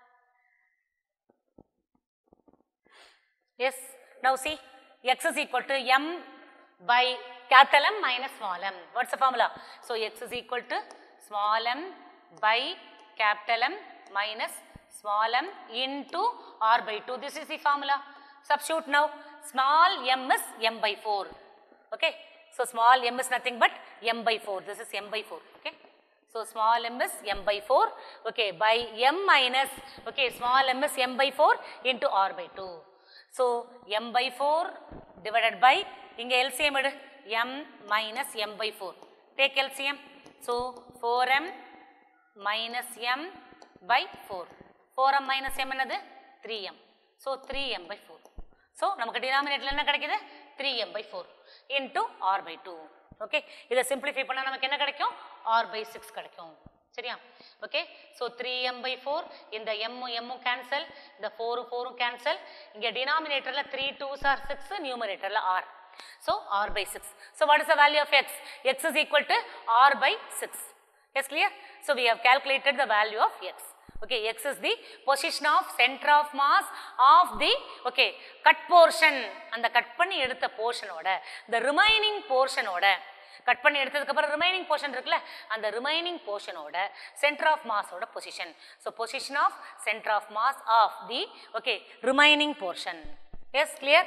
Yes. Now see, x is equal to m by capital M minus small m. What's the formula? So x is equal to small m by capital M minus small m into r by 2. This is the formula. Substitute now. Small m is m by 4. Okay. So small m is nothing but m by 4. This is m by 4. Okay. So small m is m by 4. Okay. By m minus, okay, small m is m by 4 into r by 2. So m by 4 divided by, இங்க LCM எடு, m minus m by 4. Take LCM. So 4m minus m by 4. 4m minus m என்னது? 3m. So 3m by 4. So நமக்கு denominator என்ன கிடைக்குது? 3m by 4 into r by 2. Okay இதை simplify பண்ணால் நமக்கு என்ன கிடைக்கும் r by 6 கிடைக்கும் சரியா okay so three m by four இந்த எம்மும் எம்மும் கேன்சல் இந்த ஃபோரும் ஃபோரும் கேன்சல் இங்கே டினாமினேட்டரில் த்ரீ டூஸ் ஆர் சிக்ஸ் நியூமரேட்டரில் r so r by six so what is the value of x x is equal to r by six is clear so we have calculated the value of x okay x is the position of center of mass of the okay cut portion அந்த cut பண்ணி எடுத்த போர்ஷனோட the remaining போர்ஷனோட cut பண்ணி எடுத்ததுக்கு அப்புறம் remaining portion இருக்குல்ல அந்த ரிமைனிங் போர்ஷனோட சென்டர் ஆஃப் மாஸோட position so position of centre of mass of the okay remaining portion is clear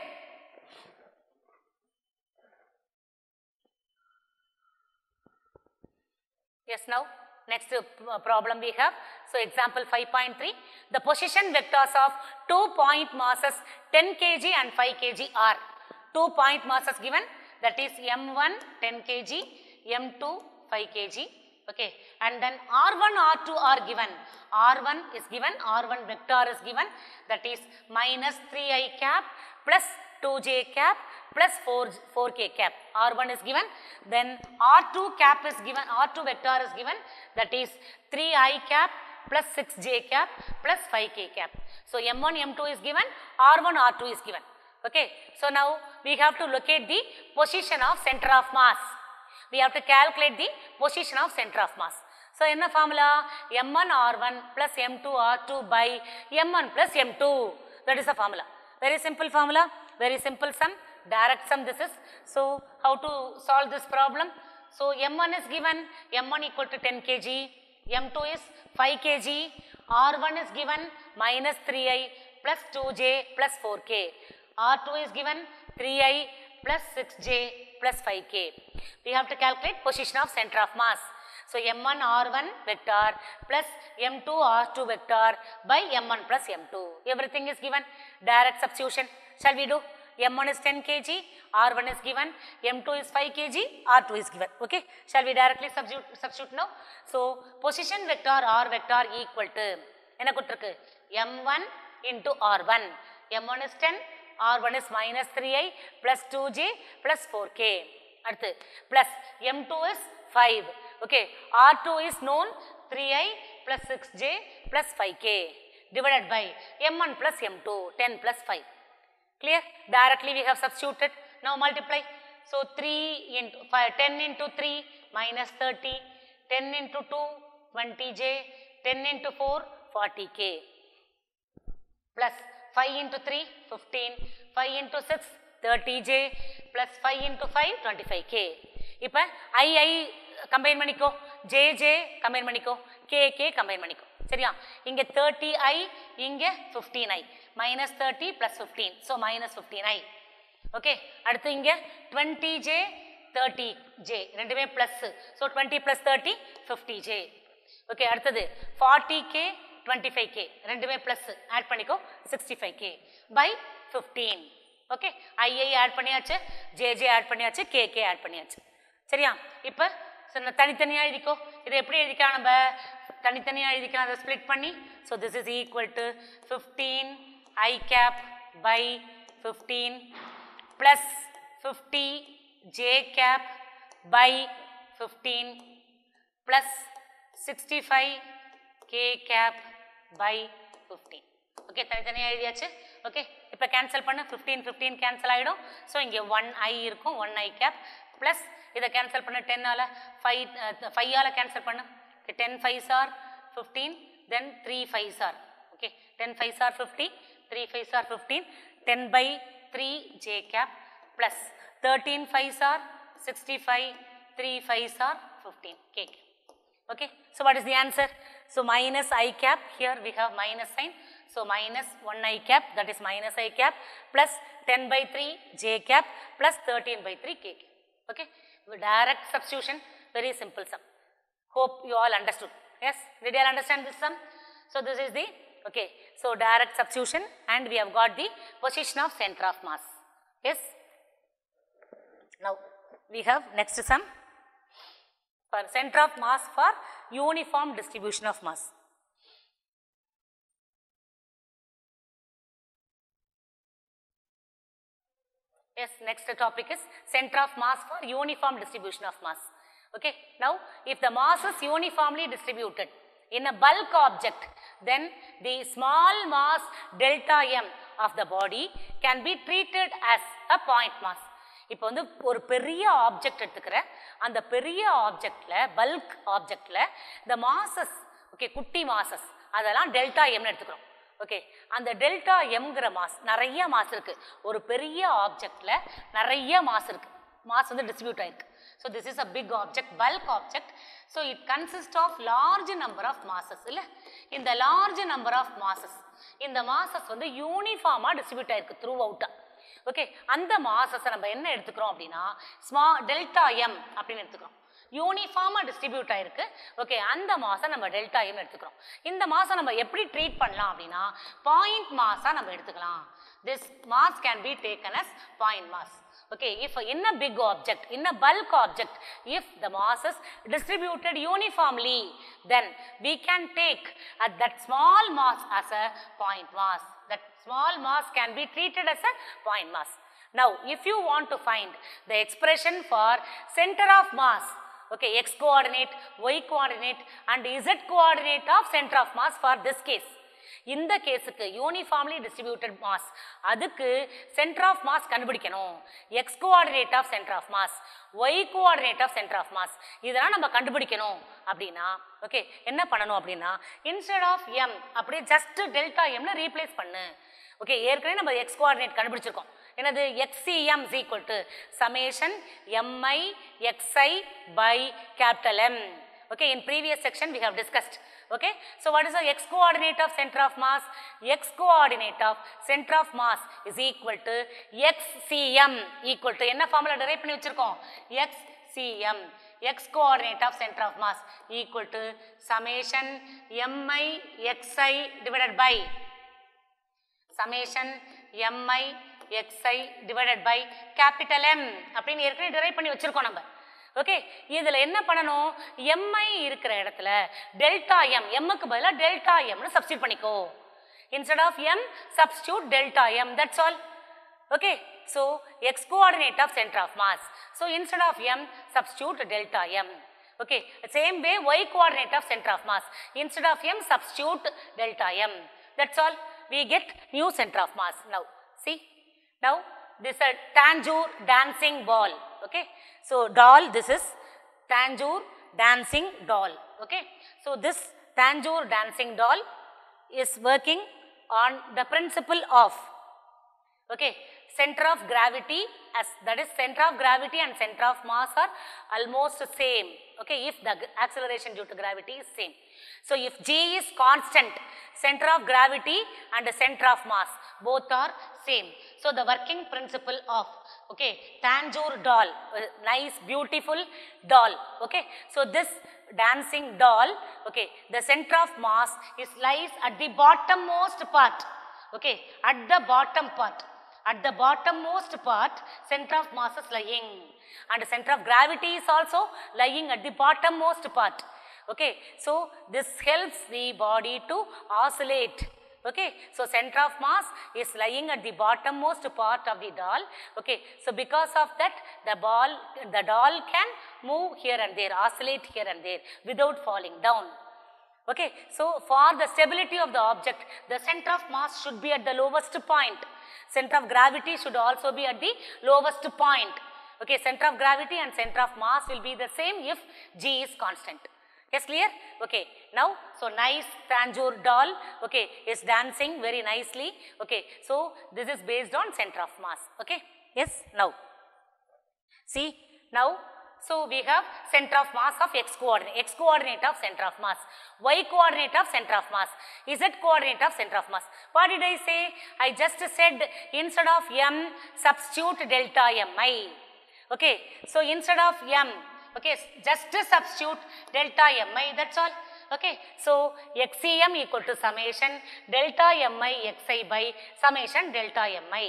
Yes, now next uh, problem we have. So example 5.3, the position vectors of two point masses 10 kg and 5 kg are two point masses given that is M1 10 kg, M2 5 kg. Okay, and then R1, R2 are given. R1 is given, R1 vector is given that is minus 3i cap plus 2j cap plus 4, 4k cap. R1 is given. Then R2 cap is given, R2 vector is given that is 3i cap plus 6j cap plus 5k cap. So M1, M2 is given, R1, R2 is given. Okay. So now we have to locate the position of center of mass. We have to calculate the position of center of mass. So என்ன formula? M1 R1 plus M2 R2 by M1 plus M2. That is the formula. Very simple formula. Very simple sum. Direct sum this is. So how to solve this problem? So M1 is given. M1 equal to 10 kg. M2 is 5 kg. R1 is given minus 3i plus 2j plus 4k. R2 is given 3i plus 6j plus 5k. We have to calculate position of center of mass. So M1 R1 vector plus M2 R2 vector by M1 plus M2. Everything is given. Direct substitution. Shall we do? M1 is 10 kg, R1 is given, M2 is 5 kg, R2 is given. Okay. Shall we directly substitute, substitute now? So position vector R vector equal to என்ன கொடுத்திருக்கு M1 into R1. M1 is 10, R1 is minus 3i plus 2j plus 4k. அடுத்து plus M2 is 5. Okay. R2 is known 3i plus 6j plus 5k divided by M1 plus M2 10 plus 5. Clear? Directly we have substituted. Now multiply. So 3 into 5, 10 into 3 minus 30, 10 into 2 20j, 10 into 4 40k plus 5 into 3 15, 5 into 6 30j plus 5 into 5 25k. இப்போ i i combine பண்ணிக்கோ j j combine பண்ணிக்கோ k k combine பண்ணிக்கோ சரியா இங்க 30i இங்க 15i minus 30 plus 15 so minus 15i okay அடுத்து இங்க 20j 30j ரெண்டுமே plus so 20 plus 30 50j okay அடுத்தது 40k 25k ரெண்டுமே பிளஸ் ஆட் பண்ணிக்கோ 65k by 15 okay i i add பண்ணியாச்சு ஜேஜே ஆட் பண்ணியாச்சு கேகே ஆட் பண்ணியாச்சு சரியா இப்போ தனித்தனியாக எழுதிக்கோ இதை எப்படி எழுதிக்கலாம் நம்ம தனித்தனியாக எழுதிக்கலாம் அதை ஸ்ப்ளிட் பண்ணி so this is equal to fifteen i cap by fifteen plus fifty j cap by fifteen plus sixty five k cap by fifteen okay தனித்தனியாக எழுதியாச்சு ஓகே இப்போ கேன்சல் பண்ண ஃபிஃப்டீன் ஃபிஃப்டீன் கேன்சல் ஆகிடும் ஸோ இங்கே one i இருக்கும் one i cap plus இதை cancel பண்ண டென்னால் ஃபைவ் ஃபைவால் கேன்சல் பண்ணு ten fives are fifteen then three fives are okay ten fives are fifty three fives are fifteen ten by three j cap plus thirteen fives are sixty five three fives are fifteen k cap Okay, so what is the answer? So minus i cap, here we have minus sign. So minus 1 i cap, that is minus i cap, plus 10 by 3 j cap, plus 13 by 3 k cap. Okay, direct substitution, very simple sum. Hope you all understood. Yes, did you all understand this sum? So this is the, okay, so direct substitution and we have got the position of center of mass. Yes. Now we have next sum for center of mass for uniform distribution of mass. Yes, next topic is center of mass for uniform distribution of mass. Okay, now if the mass is uniformly distributed in a bulk object, then the small mass delta m of the body can be treated as a point mass. இப்போ வந்து ஒரு பெரிய object எடுத்துக்கிறேன் அந்த பெரிய ஆப்ஜெக்ட்ல bulk ஆப்ஜெக்ட்ல இந்த masses okay குட்டி மாசஸ் அதெல்லாம் டெல்டா எம்னு எடுத்துக்கிறோம் ஓகே அந்த டெல்டா எம்ங்கிற மாஸ் நிறைய மாஸ் இருக்கு ஒரு பெரிய ஆப்ஜெக்ட்ல நிறைய மாஸ் இருக்கு மாஸ் வந்து டிஸ்ட்ரிபியூட் ஆயிருக்கு so this is a big object bulk object so it consist of large number of masses இல்லை இந்த லார்ஜ் நம்பர் ஆஃப் மாசஸ் இந்த மாசஸ் வந்து யூனிஃபார்மாக டிஸ்ட்ரிபியூட் ஆயிருக்கு த்ரூ அவுட்டாக ஓகே அந்த மாசஸை நம்ம என்ன எடுத்துக்கிறோம் அப்படின்னா ஸ்மா டெல்டா எம் அப்படின்னு எடுத்துக்கிறோம் யூனிஃபார்மாக டிஸ்ட்ரிபியூட் ஆயிருக்கு ஓகே அந்த மாசம் நம்ம டெல்டா எம் எடுத்துக்கிறோம் இந்த மாசம் நம்ம எப்படி ட்ரீட் பண்ணலாம் அப்படின்னா பாயிண்ட் மாஸாக நம்ம எடுத்துக்கலாம் this mass can be taken as point mass okay if in a big object in a bulk object if the mass is distributed uniformly then we can take at that small mass as a point mass that small mass can be treated as a point mass now if you want to find the expression for center of mass okay x coordinate y coordinate and z coordinate of center of mass for this case இந்த கேஸுக்கு uniformly distributed mass அதுக்கு centre of mass கண்டுபிடிக்கணும் x coordinate of centre of mass y coordinate of centre of mass இதெல்லாம் நம்ம கண்டுபிடிக்கணும் அப்படின்னா okay என்ன பண்ணணும் அப்படின்னா இன்ஸ்டெட் ஆஃப் எம் அப்படியே ஜஸ்ட் டெல்டா எம்னு ரீப்ளேஸ் பண்ணு ஓகே ஏற்கனவே நம்ம எக்ஸ் கோஆர்டினேட் கண்டுபிடிச்சிருக்கோம் என்னது x c m is equal to summation m i x i by capital m okay in previous section we have discussed okay so what is the x coordinate of center of mass x coordinate of center of mass is equal to xcm equal to என்ன formula derive பண்ணி வச்சிருக்கோம் xcm x coordinate of center of mass equal to summation mi xi divided by summation mi xi divided by capital M அப்படின்னு ஏற்கனவே derive பண்ணி வச்சிருக்கோம் நம்ம okay இதில் என்ன பண்ணணும் எம்ஐ இருக்கிற இடத்துல டெல்டா எம் எம்முக்கு பதிலாக டெல்டா எம்னு சப்ஸ்டியூட் பண்ணிக்கோ instead of m substitute delta m that's all okay so x coordinate of centre of mass so instead of m substitute delta m okay same way y coordinate of center of mass instead of m substitute delta m that's all we get new center of mass now see now this is a tanjore dancing ball okay so doll this is tanjore dancing doll okay so this tanjore dancing doll is working on the principle of okay center of gravity as that is center of gravity and center of mass are almost same okay if the g- acceleration due to gravity is same so if g is constant center of gravity and the center of mass both are same so the working principle of okay tanjore doll uh, nice beautiful doll okay so this dancing doll okay the center of mass is lies at the bottommost part okay at the bottom part at the bottommost part center of mass is lying and center of gravity is also lying at the bottommost part okay so this helps the body to oscillate okay so center of mass is lying at the bottommost part of the doll okay so because of that the ball the doll can move here and there oscillate here and there without falling down Okay, so for the stability of the object, the center of mass should be at the lowest point. Center of gravity should also be at the lowest point. Okay, center of gravity and center of mass will be the same if G is constant. Yes, clear? Okay, now, so nice Tanjore doll, okay, is dancing very nicely. Okay, so this is based on center of mass. Okay, yes, now. See, now, so we have center of mass of x coordinate, x coordinate of center of mass, y coordinate of center of mass, z coordinate of center of mass. What did I say? I just said instead of m, substitute delta mi. Okay, so instead of m, okay, just substitute delta mi, that's all. Okay, so xcm equal to summation delta mi xi by summation delta mi.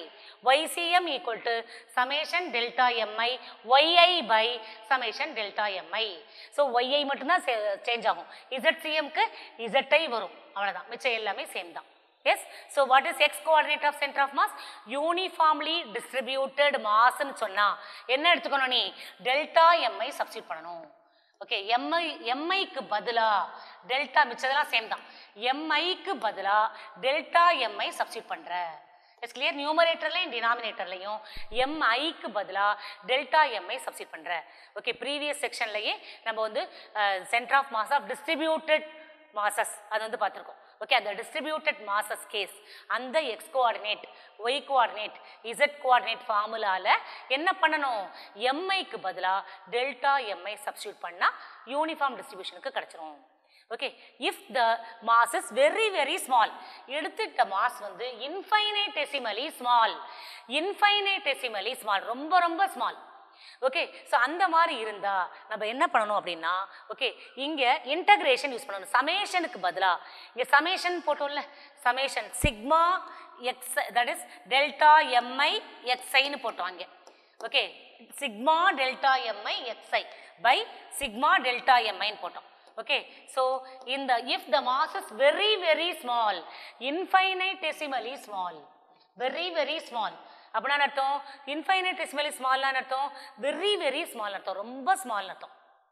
ycm equal to summation delta mi yi by summation delta mi. So yi மட்டும்தான் change ஆகும் zcmக்கு zi வரும் அவ்வளவுதான் மிச்சம் எல்லாமே same தான் yes so what is x coordinate of centre of mass uniformly distributed மாஸ்ன்னு சொன்னா என்ன எடுத்துக்கணும் நீ டெல்டா எம்ஐ சப்ஸ்டியூட் பண்ணணும் ஓகே எம்ஐ எம்ஐக்கு பதிலா டெல்டா மிச்சதெல்லாம் சேம் தான் எம்ஐக்கு பதிலா டெல்டா எம்ஐ சப்ஸ்டியூட் பண்ற இட்ஸ் கிளியர் நியூமரேட்டர்லையும் டினாமினேட்டர்லையும் எம்ஐக்கு பதிலா டெல்டா எம்ஐ சப்ஸ்டியூட் பண்ற ஓகே ப்ரீவியஸ் செக்ஷன்லயே நம்ம வந்து centre of mass of distributed masses அது வந்து பார்த்துருக்கோம் ஓகே அந்த டிஸ்ட்ரிபியூட்டட் மாசஸ் கேஸ் அந்த x coordinate y coordinate z coordinate ஃபார்முலால என்ன பண்ணணும் எம்ஐக்கு பதிலாக டெல்டா எம்ஐ சப்ஸ்டியூட் பண்ணால் யூனிஃபார்ம் டிஸ்ட்ரிபியூஷனுக்கு கிடச்சிரும் okay if the mass is very very small எடுத்துட்ட மாஸ் வந்து இன்ஃபைனைடெசிமலி ஸ்மால் இன்ஃபைனைடெசிமலி ஸ்மால் ரொம்ப ரொம்ப ஸ்மால் ஓகே ஸோ அந்த மாதிரி இருந்தா நம்ம என்ன பண்ணணும் அப்படின்னா ஓகே இங்க இன்டகிரேஷன் யூஸ் பண்ணணும் சமேஷனுக்கு பதிலா இங்க சமேஷன் போட்டோம்ல summation sigma x that is delta m i எக்ஸ்ஐன்னு போட்டோம் அங்கே okay sigma delta m i x i by sigma delta எம்ஐன்னு போட்டோம் okay so in the if the mass is very very small infinitesimally small very very small அப்படின்னா அர்த்தம் இன்ஃபைனைட்டெசிமலி ஸ்மால்னு அர்த்தம் very very small அர்த்தம் ரொம்ப ஸ்மால் அர்த்தம்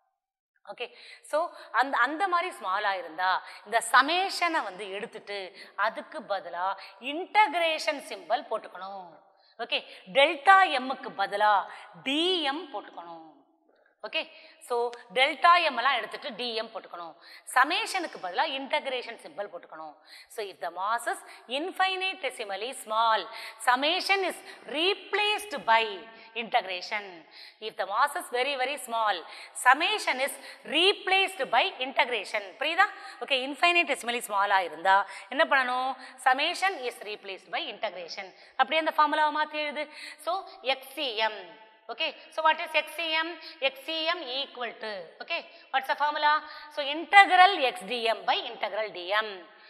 ஓகே ஸோ அந்த அந்த மாதிரி ஸ்மாலாக இருந்தா இந்த சமேஷனை வந்து எடுத்துட்டு அதுக்கு பதிலாக இன்டகிரேஷன் சிம்பல் போட்டுக்கணும் ஓகே டெல்டா எம்முக்கு பதிலாக டிஎம் போட்டுக்கணும் ஓகே ஸோ டெல்டா எம் எல்லாம் எடுத்துட்டு டிஎம் போட்டுக்கணும் சமேஷனுக்கு பதிலாக இன்டகிரேஷன் சிம்பிள் போட்டுக்கணும் so if the mass is infinitesimally small summation is replaced by integration. If the mass is very very small, summation is replaced by integration. புரியுதா okay infinitesimally ஸ்மாலாக இருந்தா என்ன பண்ணணும் summation is replaced by integration. அப்படியே அந்த ஃபார்முலாவை மாற்றி எழுது so x c m okay so what is xcm xcm equal to okay what's the formula so integral xdm by integral dm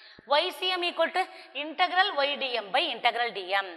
ycm equal to integral ydm by integral dm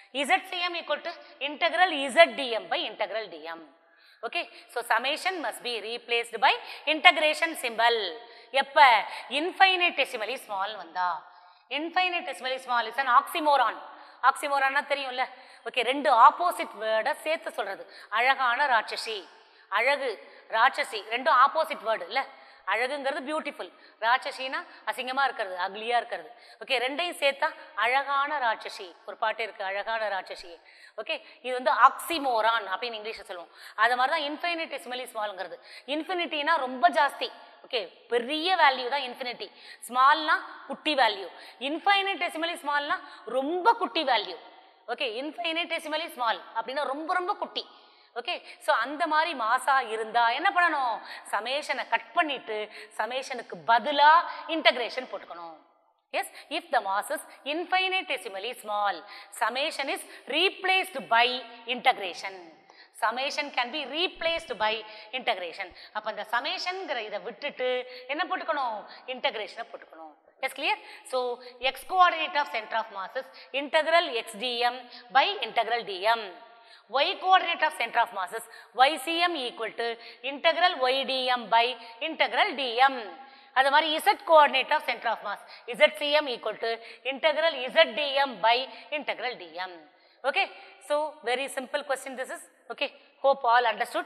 zcm equal to integral zdm by integral dm okay so summation must be replaced by integration symbol எப்ப infinitesimally small வந்தா infinitesimally small is an oxymoron ஆக்சிமோரானா தெரியும்ல okay ரெண்டு opposite வேர்டை சேர்த்து சொல்றது அழகான ராட்சசி அழகு ராட்சசி ரெண்டும் ஆப்போசிட் வேர்டு இல்ல அழகுங்கிறது பியூட்டிஃபுல் ராட்சசினா அசிங்கமா இருக்கிறது அக்லியா இருக்கிறது ஓகே ரெண்டையும் சேர்த்தா அழகான ராட்சசி ஒரு பாட்டு இருக்கு அழகான ராட்சசி ஓகே இது வந்து ஆக்சிமோரான் அப்படின்னு இங்கிலீஷ்ல சொல்லுவோம் அது மாதிரி தான் இன்ஃபைனிட்டிஸ்மலி ஸ்மால்ங்கிறது இன்ஃபினிட்டினா ரொம்ப ஜாஸ்தி ஓகே பெரிய வேல்யூ தான் இன்ஃபினிட்டி ஸ்மால்னா குட்டி வேல்யூ இன்ஃபைனிட்டெசிமலி ஸ்மால்னா ரொம்ப குட்டி வேல்யூ ஓகே இன்ஃபைனிட்டெசிமலி ஸ்மால் அப்படின்னா ரொம்ப ரொம்ப குட்டி ஓகே ஸோ அந்த மாதிரி மாசா இருந்தா என்ன பண்ணணும் சமேஷனை கட் பண்ணிட்டு சமேஷனுக்கு பதிலா இன்டகிரேஷன் போட்டுக்கணும் yes if the mass is infinitesimally small summation is replaced by integration summation can be replaced by integration அப்போ அந்த சமேஷன்ங்கிற இதை விட்டுட்டு என்ன போட்டுக்கணும் இன்டகிரேஷனை போட்டுக்கணும் Yes, clear? So, x coordinate of center of mass is integral x dm by integral dm. y coordinate of center of mass is ycm equal to integral y dm by integral dm. அது மாதிரி z coordinate of center of mass zcm equal to integral z dm by integral dm. Okay, so very simple question this is. Okay, hope all understood.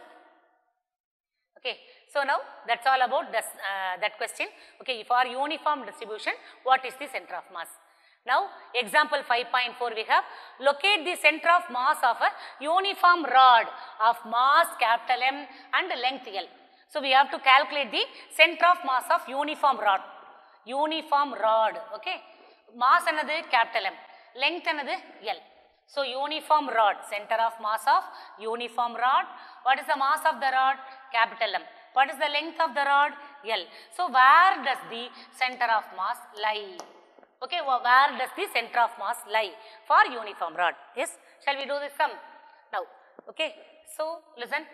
Okay, so now that's all about this, uh, that question. Okay, for uniform distribution, what is the center of mass? Now, example 5.4 we have, locate the center of mass of a uniform rod of mass capital M and length L. So, we have to calculate the center of mass of uniform rod. Uniform rod, okay. Mass another capital M, length another L. So, uniform rod, center of mass of uniform rod. What is the mass of the rod? Capital M. What is the length of the rod? L. So, where does the center of mass lie? Okay, wh- where does the center of mass lie for uniform rod? Yes, shall we do this sum? Now, okay, so listen.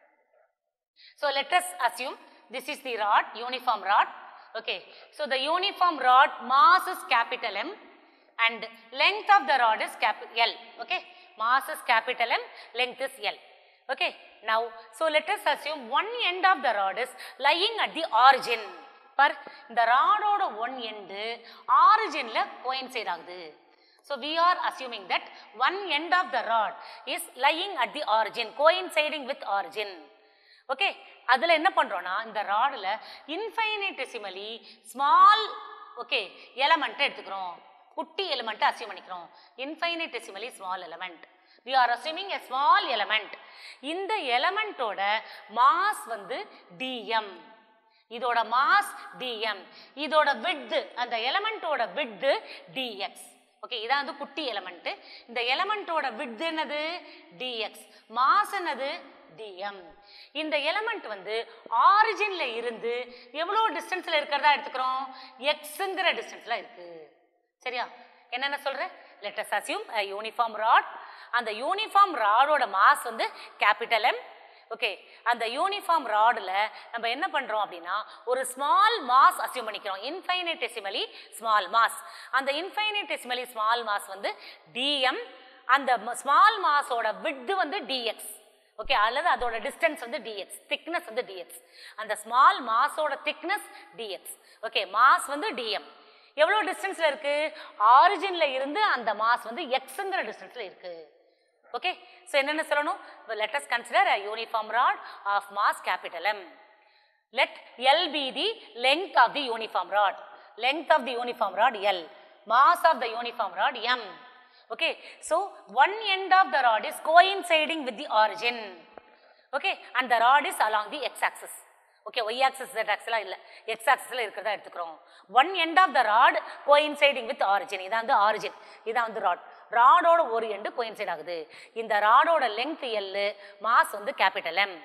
So, let us assume this is the rod, uniform rod. Okay, so the uniform rod mass is capital M and length of the rod is capital L. Okay, mass is capital M, length is L. Okay, now, so let us assume one end of the rod is lying at the origin. பர் இந்த ராடோட one end ஆரிஜின்ல coincide ஆகுது so we are assuming that one end of the rod is lying at the origin coinciding with origin okay அதில் என்ன பண்ணுறோன்னா இந்த ராடில் இன்ஃபைனைட்டசிமலி small okay எலமெண்ட்டை எடுத்துக்கிறோம் குட்டி எலிமெண்ட்டை அசியூம் பண்ணிக்கிறோம் infinitesimally small element we are assuming a small element இந்த எலமெண்ட்டோட மாஸ் வந்து டிஎம் இதோட மாஸ் dm இதோட விட்த் அந்த எலமெண்ட்டோட விட்த் dx ஓகே இதான் வந்து குட்டி எலமெண்ட் இந்த எலமெண்ட்டோட விட்த் என்னது dx மாஸ் என்னது dm இந்த எலமெண்ட் வந்து ஆரிஜின்ல இருந்து எவ்வளோ டிஸ்டன்ஸ்ல இருக்கிறதா எடுத்துக்கிறோம் எக்ஸுங்கிற டிஸ்டன்ஸ்ல இருக்கு சரியா என்னென்ன சொல்றேன் let us assume uniform rod அந்த யூனிஃபார்ம் ராடோட மாஸ் வந்து கேபிட்டல் எம் ஓகே அந்த யூனிஃபார்ம் ராடில் நம்ம என்ன பண்ணுறோம் அப்படின்னா ஒரு ஸ்மால் மாஸ் அசியூம் பண்ணிக்கிறோம் இன்ஃபைனைட்டெசிமலி ஸ்மால் மாஸ் அந்த இன்ஃபைனைட்டெசிமலி ஸ்மால் மாஸ் வந்து டிஎம் அந்த ஸ்மால் மாஸோட விட்து வந்து டிஎக்ஸ் ஓகே அல்லது அதோட டிஸ்டன்ஸ் வந்து டிஎக்ஸ் திக்னஸ் வந்து டிஎக்ஸ் அந்த ஸ்மால் மாஸோட திக்னஸ் டிஎக்ஸ் ஓகே மாஸ் வந்து டிஎம் எவ்வளோ டிஸ்டன்ஸில் இருக்கு ஆரிஜின்ல இருந்து அந்த மாஸ் வந்து எக்ஸுங்கிற டிஸ்டன்ஸில் இருக்கு ஓகே ஸோ என்னென்ன சொல்லணும் let us consider a uniform rod of mass capital M let L be the length of the uniform rod length of the uniform rod L mass of the uniform rod M okay so one end of the rod is coinciding with the origin okay and the rod is along the x axis okay y axis z ஆக்சலாம் இல்லை x ஆக்சஸில் இருக்கிறதா எடுத்துக்கிறோம் one end of the rod coinciding with origin இதான் வந்து origin இதான் வந்து rod ராடோட ஒரு எண்டு கோயின்சைட் ஆகுது இந்த ராடோட லெங்த் எல்லு மாஸ் வந்து capital M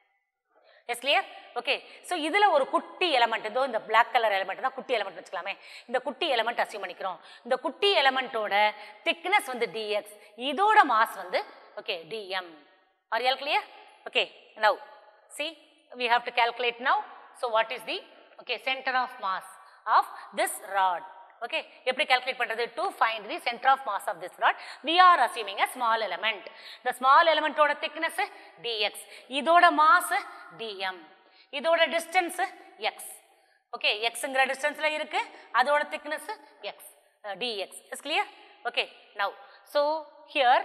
yes clear okay so இதில் ஒரு குட்டி எலமெண்ட் இதோ இந்த பிளாக் கலர் எலமெண்ட் தான் குட்டி எலமெண்ட் வச்சுக்கலாமே இந்த குட்டி எலமெண்ட் அசியூம் பண்ணிக்கிறோம் இந்த குட்டி எலமெண்ட்டோட திக்னஸ் வந்து டிஎக்ஸ் இதோட மாஸ் வந்து okay dm are all clear okay now see we have to calculate now so what is the okay center of mass of this rod okay எப்படி calculate பண்றது to find the center of mass of this rod we are assuming a small element the small element ஓட thickness dx இதோட mass dm இதோட distance x okay xங்கிற distanceல இருக்கு அதோட thickness x uh, dx is clear okay now so here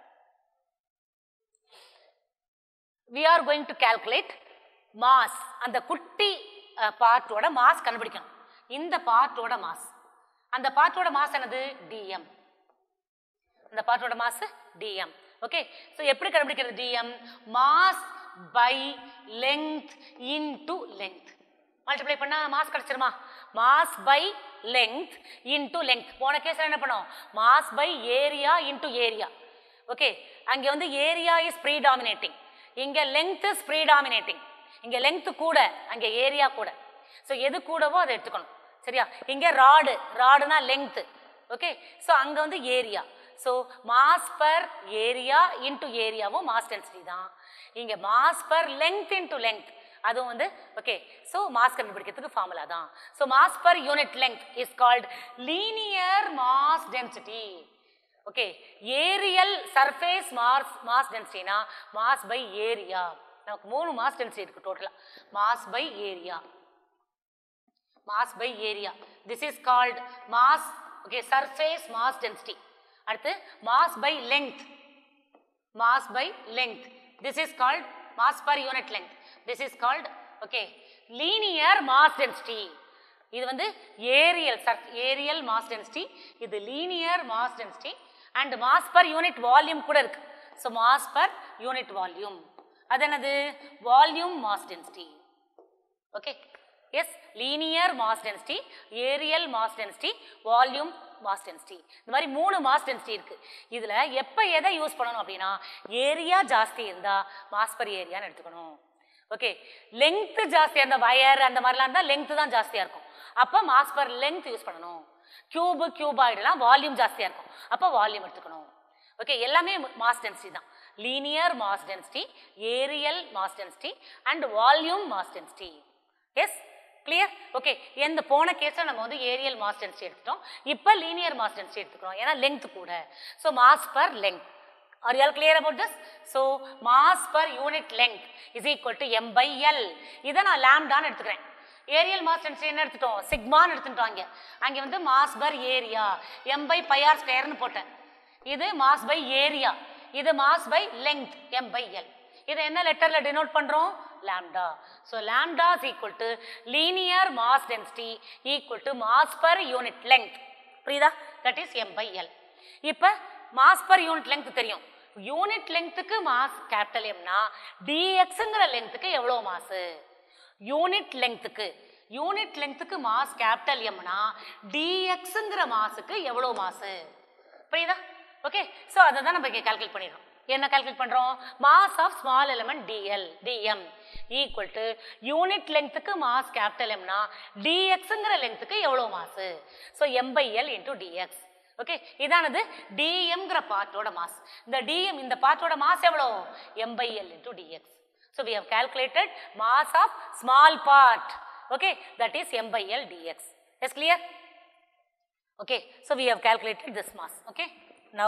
we are going to calculate mass அந்த குட்டி பார்ட்டோட mass கண்டுபிடிக்கணும் இந்த பார்ட்டோட மாஸ் அந்த பார்ட்டோட மாஸ் என்னது டிஎம் அந்த பார்ட்டோட மாஸ் டிஎம் ஓகே ஸோ எப்படி கண்டுபிடிக்கிறது dm mass by length into length multiply பண்ணா மாஸ் கிடைச்சிருமா mass by length into length போன கேஸ்ல என்ன பண்ணோம் mass by area into area okay அங்கே வந்து ஏரியா இஸ் ப்ரீடாமினேட்டிங் இங்கே லெங்க் இஸ் ப்ரீடாமினேட்டிங் இங்க லெங்த் கூட அங்க ஏரியா கூட ஸோ எது கூடவோ அதை எடுத்துக்கணும் சரியா இங்க ராடு ராடுனா லெங்த் ஓகே ஸோ அங்க வந்து area so mass per area into ஏரியாவும் மாஸ் டென்சிட்டி தான் இங்க mass per length into length அதுவும் வந்து ஓகே ஸோ மாஸ் கண்டுபிடிக்கிறதுக்கு ஃபார்முலா தான் so mass per unit length is called linear mass density okay aerial surface mass mass டென்சிட்டினா mass by area நமக்கு மூணு மாஸ் டென்சிட்டி இருக்கு டோட்டலாக mass by area mass by area this is called mass okay surface mass density அடுத்து mass by length mass by length this is called mass per unit length this is called okay linear mass density இது வந்து aerial சர் aerial mass density இது linear mass density and mass per unit volume கூட இருக்கு so mass per unit volume அது என்னது volume mass density okay yes linear mass density aerial mass density volume mass density இந்த மாதிரி மூணு mass density இருக்கு இதுல எப்ப எதை யூஸ் பண்ணணும் அப்படின்னா ஏரியா ஜாஸ்தி இருந்தா மாஸ் பர் ஏரியான்னு எடுத்துக்கணும் ஓகே லெங்த் ஜாஸ்தியா இருந்தா வயர் அந்த மாதிரிலாம் இருந்தா லெங்த் தான் ஜாஸ்தியா இருக்கும் அப்ப மாஸ் பர் லெங்த் யூஸ் பண்ணணும் கியூபு கியூபாய்டுலாம் வால்யூம் ஜாஸ்தியா இருக்கும் அப்ப வால்யூம் எடுத்துக்கணும் ஓகே எல்லாமே மாஸ் டென்சிட்டி தான் linear mass density aerial mass density and volume mass density yes clear okay எந்த போன கேஸில் நம்ம வந்து ஏரியல் மாஸ் டென்சிட்டி எடுத்துட்டோம் இப்போ லீனியர் மாஸ் டென்சிட்டி எடுத்துக்கிறோம் ஏன்னா லெங்த் கூட so mass per length are you all clear about this so mass per unit length is equal to M by L இதை நான் லேம்டான்னு எடுத்துக்கிறேன் ஏரியல் மாஸ் டென்சிட்டி என்ன எடுத்துட்டோம் சிக்மான்னு எடுத்துட்டோம் அங்கே அங்கே வந்து mass per area M by pi r ஸ்கொயர்னு போட்டேன் இது மாஸ் பை ஏரியா இது mass by length M by L இதை என்ன லெட்டர்ல டினோட் பண்றோம் lambda so lambda is equal to linear mass density equal to mass per unit length புரியுதா that is m by l இப்ப mass per unit length தெரியும் unit லெங்க்த்துக்கு mass capital எம்னா dxங்கிற லெங்க்த்துக்கு எவ்வளவு மாஸ் யூனிட் லெங்க்த்துக்கு யூனிட் லெங்க்த்துக்கு மாஸ் கேபிட்டல் எம்னா dxங்கிற மாஸுக்கு எவ்வளவு மாஸ் புரியுதா ஓகே ஸோ அதை தான் நம்ம இங்கே கால்குலேட் பண்ணிடுறோம் என்ன கால்குலேட் பண்ணுறோம் mass of small element dl dm equal to unit லெங்க்த்துக்கு மாஸ் கேபிட்டல் எம்னா டிஎக்ஸுங்கிற லெங்க்த்துக்கு எவ்வளோ mass so M by L into dx okay இதானது டிஎம்ங்கிற பார்ட்டோட மாஸ் இந்த டிஎம் இந்த பார்ட்டோட மாஸ் எவ்வளோ M by L into dx so we have calculated mass of small part okay that is M by L dx yes clear Okay, so we have calculated this mass. Okay, now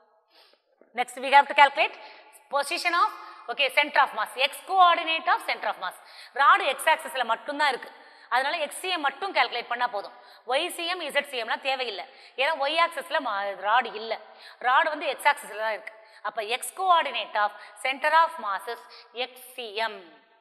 next we have to calculate position of okay center of mass x coordinate of center of mass. Rod x axisல மட்டும்தான் இருக்கு அதனால xcm மட்டும் calculate பண்ணா போதும் ycm zcmலாம் தேவையில்லை ஏன்னா y ஆக்சிஸ்ல ராடு இல்லை ராடு வந்து x ஆக்சிஸ்ல தான் இருக்கு அப்ப x coordinate of center of mass is xcm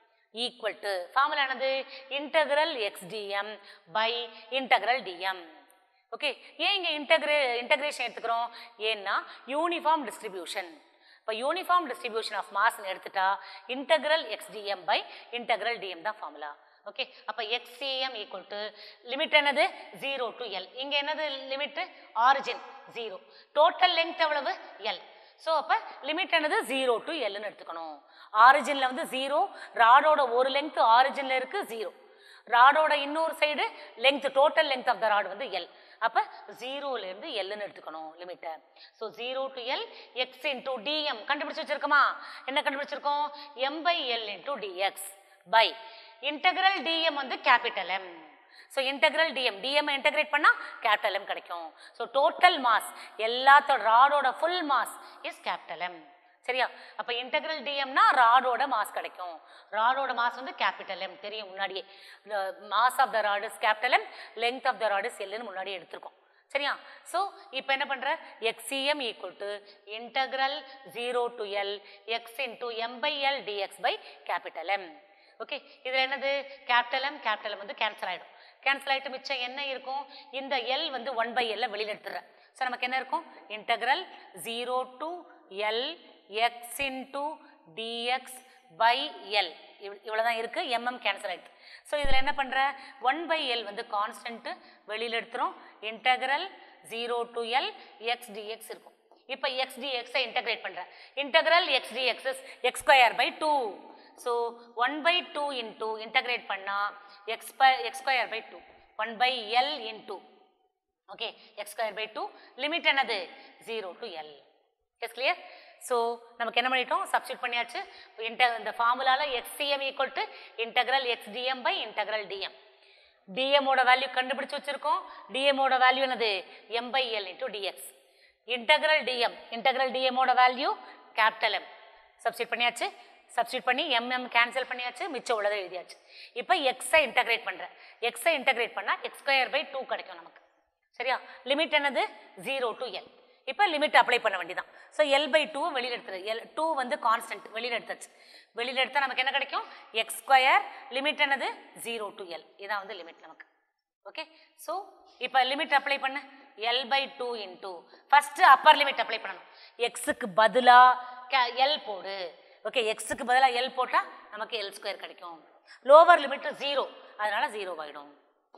equal to ஃபார்முலா என்னது integral xdm by integral dm okay ஏன் இங்கே இன்டகிரே இன்டகிரேஷன் எடுத்துக்கிறோம் ஏன்னா யூனிஃபார்ம் டிஸ்ட்ரிபியூஷன் இப்போ யூனிஃபார்ம் டிஸ்ட்ரிபியூஷன் ஆஃப் மாஸ்ன்னு எடுத்துட்டா integral x dm by integral dm தான் ஃபார்முலா ஓகே அப்போ எக்ஸ்சிஎம் ஈக்குவல் டு லிமிட் என்னது ஜீரோ டு எல் இங்கே என்னது limit origin zero total length எவ்வளவு எல் ஸோ அப்போ லிமிட் என்னது ஜீரோ டு எல்னு எடுத்துக்கணும் ஆரிஜினில் வந்து ஜீரோ ராடோட ஒரு லென்த் ஆரிஜினில் இருக்குது ஜீரோ ராடோட இன்னொரு side length total length of the rod வந்து எல் அப்போ ஜீரோலேருந்து எல்லுன்னு எடுத்துக்கணும் லிமிட்டை so zero to L x into dm கண்டுபிடிச்சு வச்சிருக்கோமா என்ன கண்டுபிடிச்சிருக்கோம் M by L into dx by integral dm வந்து capital M so integral dm dm integrate பண்ணால் கேபிட்டல் எம் கிடைக்கும் ஸோ டோட்டல் மாஸ் எல்லாத்தோட ராடோட full mass is capital M சரியா அப்ப இன்டெகிரல் டிஎம்னா ராடோட மாஸ் கிடைக்கும் ராடோட மாஸ் வந்து கேபிட்டல் எம் தெரியும் முன்னாடியே mass of the rod is capital M length of the rod is எல்லுன்னு முன்னாடியே எடுத்திருக்கோம் சரியா ஸோ இப்போ என்ன பண்ற x cm equal to integral zero to L x into M by L dx by capital M okay இதில் என்னது கேபிட்டல் எம் கேபிட்டல் எம் வந்து கேன்சல் ஆகிடும் கேன்சல் ஆகிட்டு மிச்சம் என்ன இருக்கும் இந்த எல் வந்து ஒன் பை எல்ல வெளியில் எடுத்துடுறேன் ஸோ நமக்கு என்ன இருக்கும் integral zero to L x into dx by L இவ்வளோ தான் இருக்குது எம்எம் கேன்சல் ஆகிட்டு ஸோ இதில் என்ன பண்ணுற ஒன் பை எல் வந்து கான்ஸ்டன்ட்டு வெளியில் எடுத்துரும் integral zero to L x dx இருக்கும் இப்போ எக்ஸ் டிஎக்ஸை இன்டகிரேட் பண்ணுறேன் integral x dx is x square by two so one by two into integrate பண்ணால் x by x square by two one by L into okay x square by two limit என்னது zero to L yes clear so நமக்கு என்ன பண்ணிட்டோம் substitute பண்ணியாச்சு இன்ட இந்த ஃபார்முலாவில் XCM equal to integral x dm by integral dm டிஎம்மோட value கண்டுபிடிச்சு வச்சிருக்கோம் டிஎம்மோட வேல்யூ என்னது M by L into dx integral dm integral டிஎம்மோட வேல்யூ கேபிட்டல் எம் சப்ஸ்டியூட் பண்ணியாச்சு சப்ஸ்டியூட் பண்ணி எம்எம் கேன்சல் பண்ணியாச்சு மிச்சம் உள்ளதை எழுதியாச்சு இப்போ எக்ஸை இன்டகிரேட் பண்ணுறேன் எக்ஸை இன்டகிரேட் பண்ணால் எக்ஸ் ஸ்கொயர் பை டூ கிடைக்கும் நமக்கு சரியா லிமிட் என்னது ஜீரோ டு எல் இப்போ லிமிட் அப்ளை பண்ண வேண்டியதான் ஸோ எல் பை டூ வெளியில் எடுத்துரு எல் டூ வந்து கான்ஸ்டன்ட் வெளியில் எடுத்தாச்சு வெளியில் எடுத்தால் நமக்கு என்ன கிடைக்கும் எக்ஸ் ஸ்கொயர் லிமிட் என்னது ஜீரோ டு எல் இதான் வந்து லிமிட் நமக்கு ஓகே ஸோ இப்போ லிமிட் அப்ளை பண்ணு L by two into first upper limit apply பண்ணணும் எக்ஸுக்கு பதிலாக எல் போடு ஓகே எக்ஸுக்கு பதிலாக எல் போட்டால் நமக்கு எல் ஸ்கொயர் கிடைக்கும் லோவர் லிமிட் ஜீரோ அதனால ஜீரோ ஆகிடும்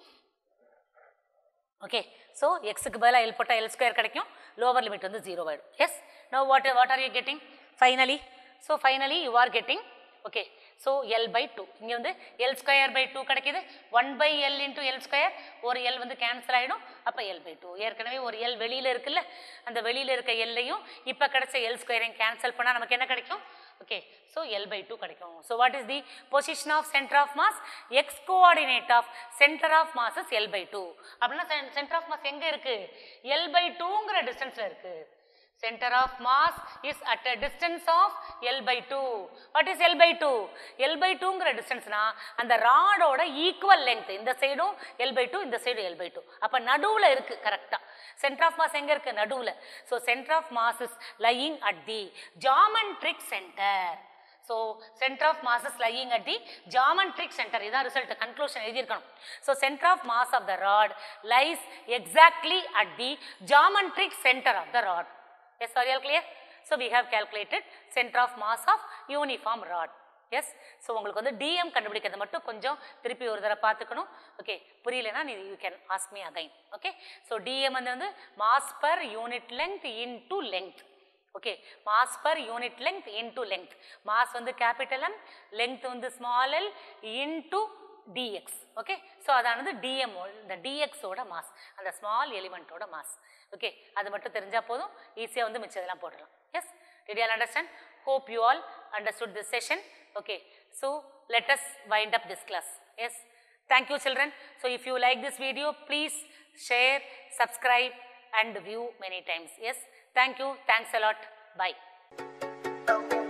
ஓகே ஸோ எக்ஸுக்கு பதிலாக எல் போட்டால் எல் ஸ்கொயர் கிடைக்கும் லோவர் லிமிட் வந்து ஜீரோ ஆகிடும் yes no what what are you getting finally so finally you are getting okay so L by two இங்கே வந்து எல் ஸ்கொயர் பை டூ கிடைக்குது one by L into L square ஒரு L வந்து cancel ஆகிடும் அப்போ L by two ஏற்கனவே ஒரு L வெளியில் இருக்குல்ல அந்த வெளியில் இருக்க எல்லையும் இப்போ கிடைச்ச எல் ஸ்கொயரையும் கேன்சல் பண்ணால் நமக்கு என்ன கிடைக்கும் okay so L by two கிடைக்கும் so what is the position of centre of mass x coordinate of centre of mass is L by two அப்படின்னா சென்டர் ஆஃப் மாஸ் எங்கே இருக்கு எல் பை டூங்கிற டிஸ்டன்ஸில் இருக்கு center of mass is at a distance of L by 2. What is L by 2? L by 2ங்கிற டிஸ்டன்ஸ்னா அந்த ராடோட equal length இந்த சைடும் L by 2 இந்த சைடும் L by 2 அப்ப நடுவுல இருக்கு கரெக்டா சென்டர் ஆஃப் மாஸ் எங்க இருக்கு நடுவுல so centre of mass is lying at the geometric centre so centre of mass is lying at the geometric centre இதான் ரிசல்ட் கன்க்ளூஷன் எழுதியிருக்கணும் so centre of mass of the rod lies exactly at the geometric centre of the rod Yes, are you all clear? So we have calculated center of mass of uniform rod. Yes so உங்களுக்கு வந்து DM கண்டுபிடிக்கிறது மட்டும் கொஞ்சம் திருப்பி ஒரு தடவை பார்த்துக்கணும் okay புரியலனா நீ you can ask me again okay so dm வந்து வந்து mass per unit length into length okay mass per unit length into length mass வந்து கேபிட்டல் எம் லென்த் வந்து small L into dx okay so அதானது dm இந்த டிஎக்ஸோட mass அந்த small எலிமெண்ட்டோட mass okay அது மட்டும் தெரிஞ்சால் போதும் ஈஸியாக வந்து மிச்சதெல்லாம் போடலாம் yes did you all understand hope you all understood this session okay so let us wind up this class yes thank you children so if you like this video please share subscribe and view many times yes thank you thanks a lot bye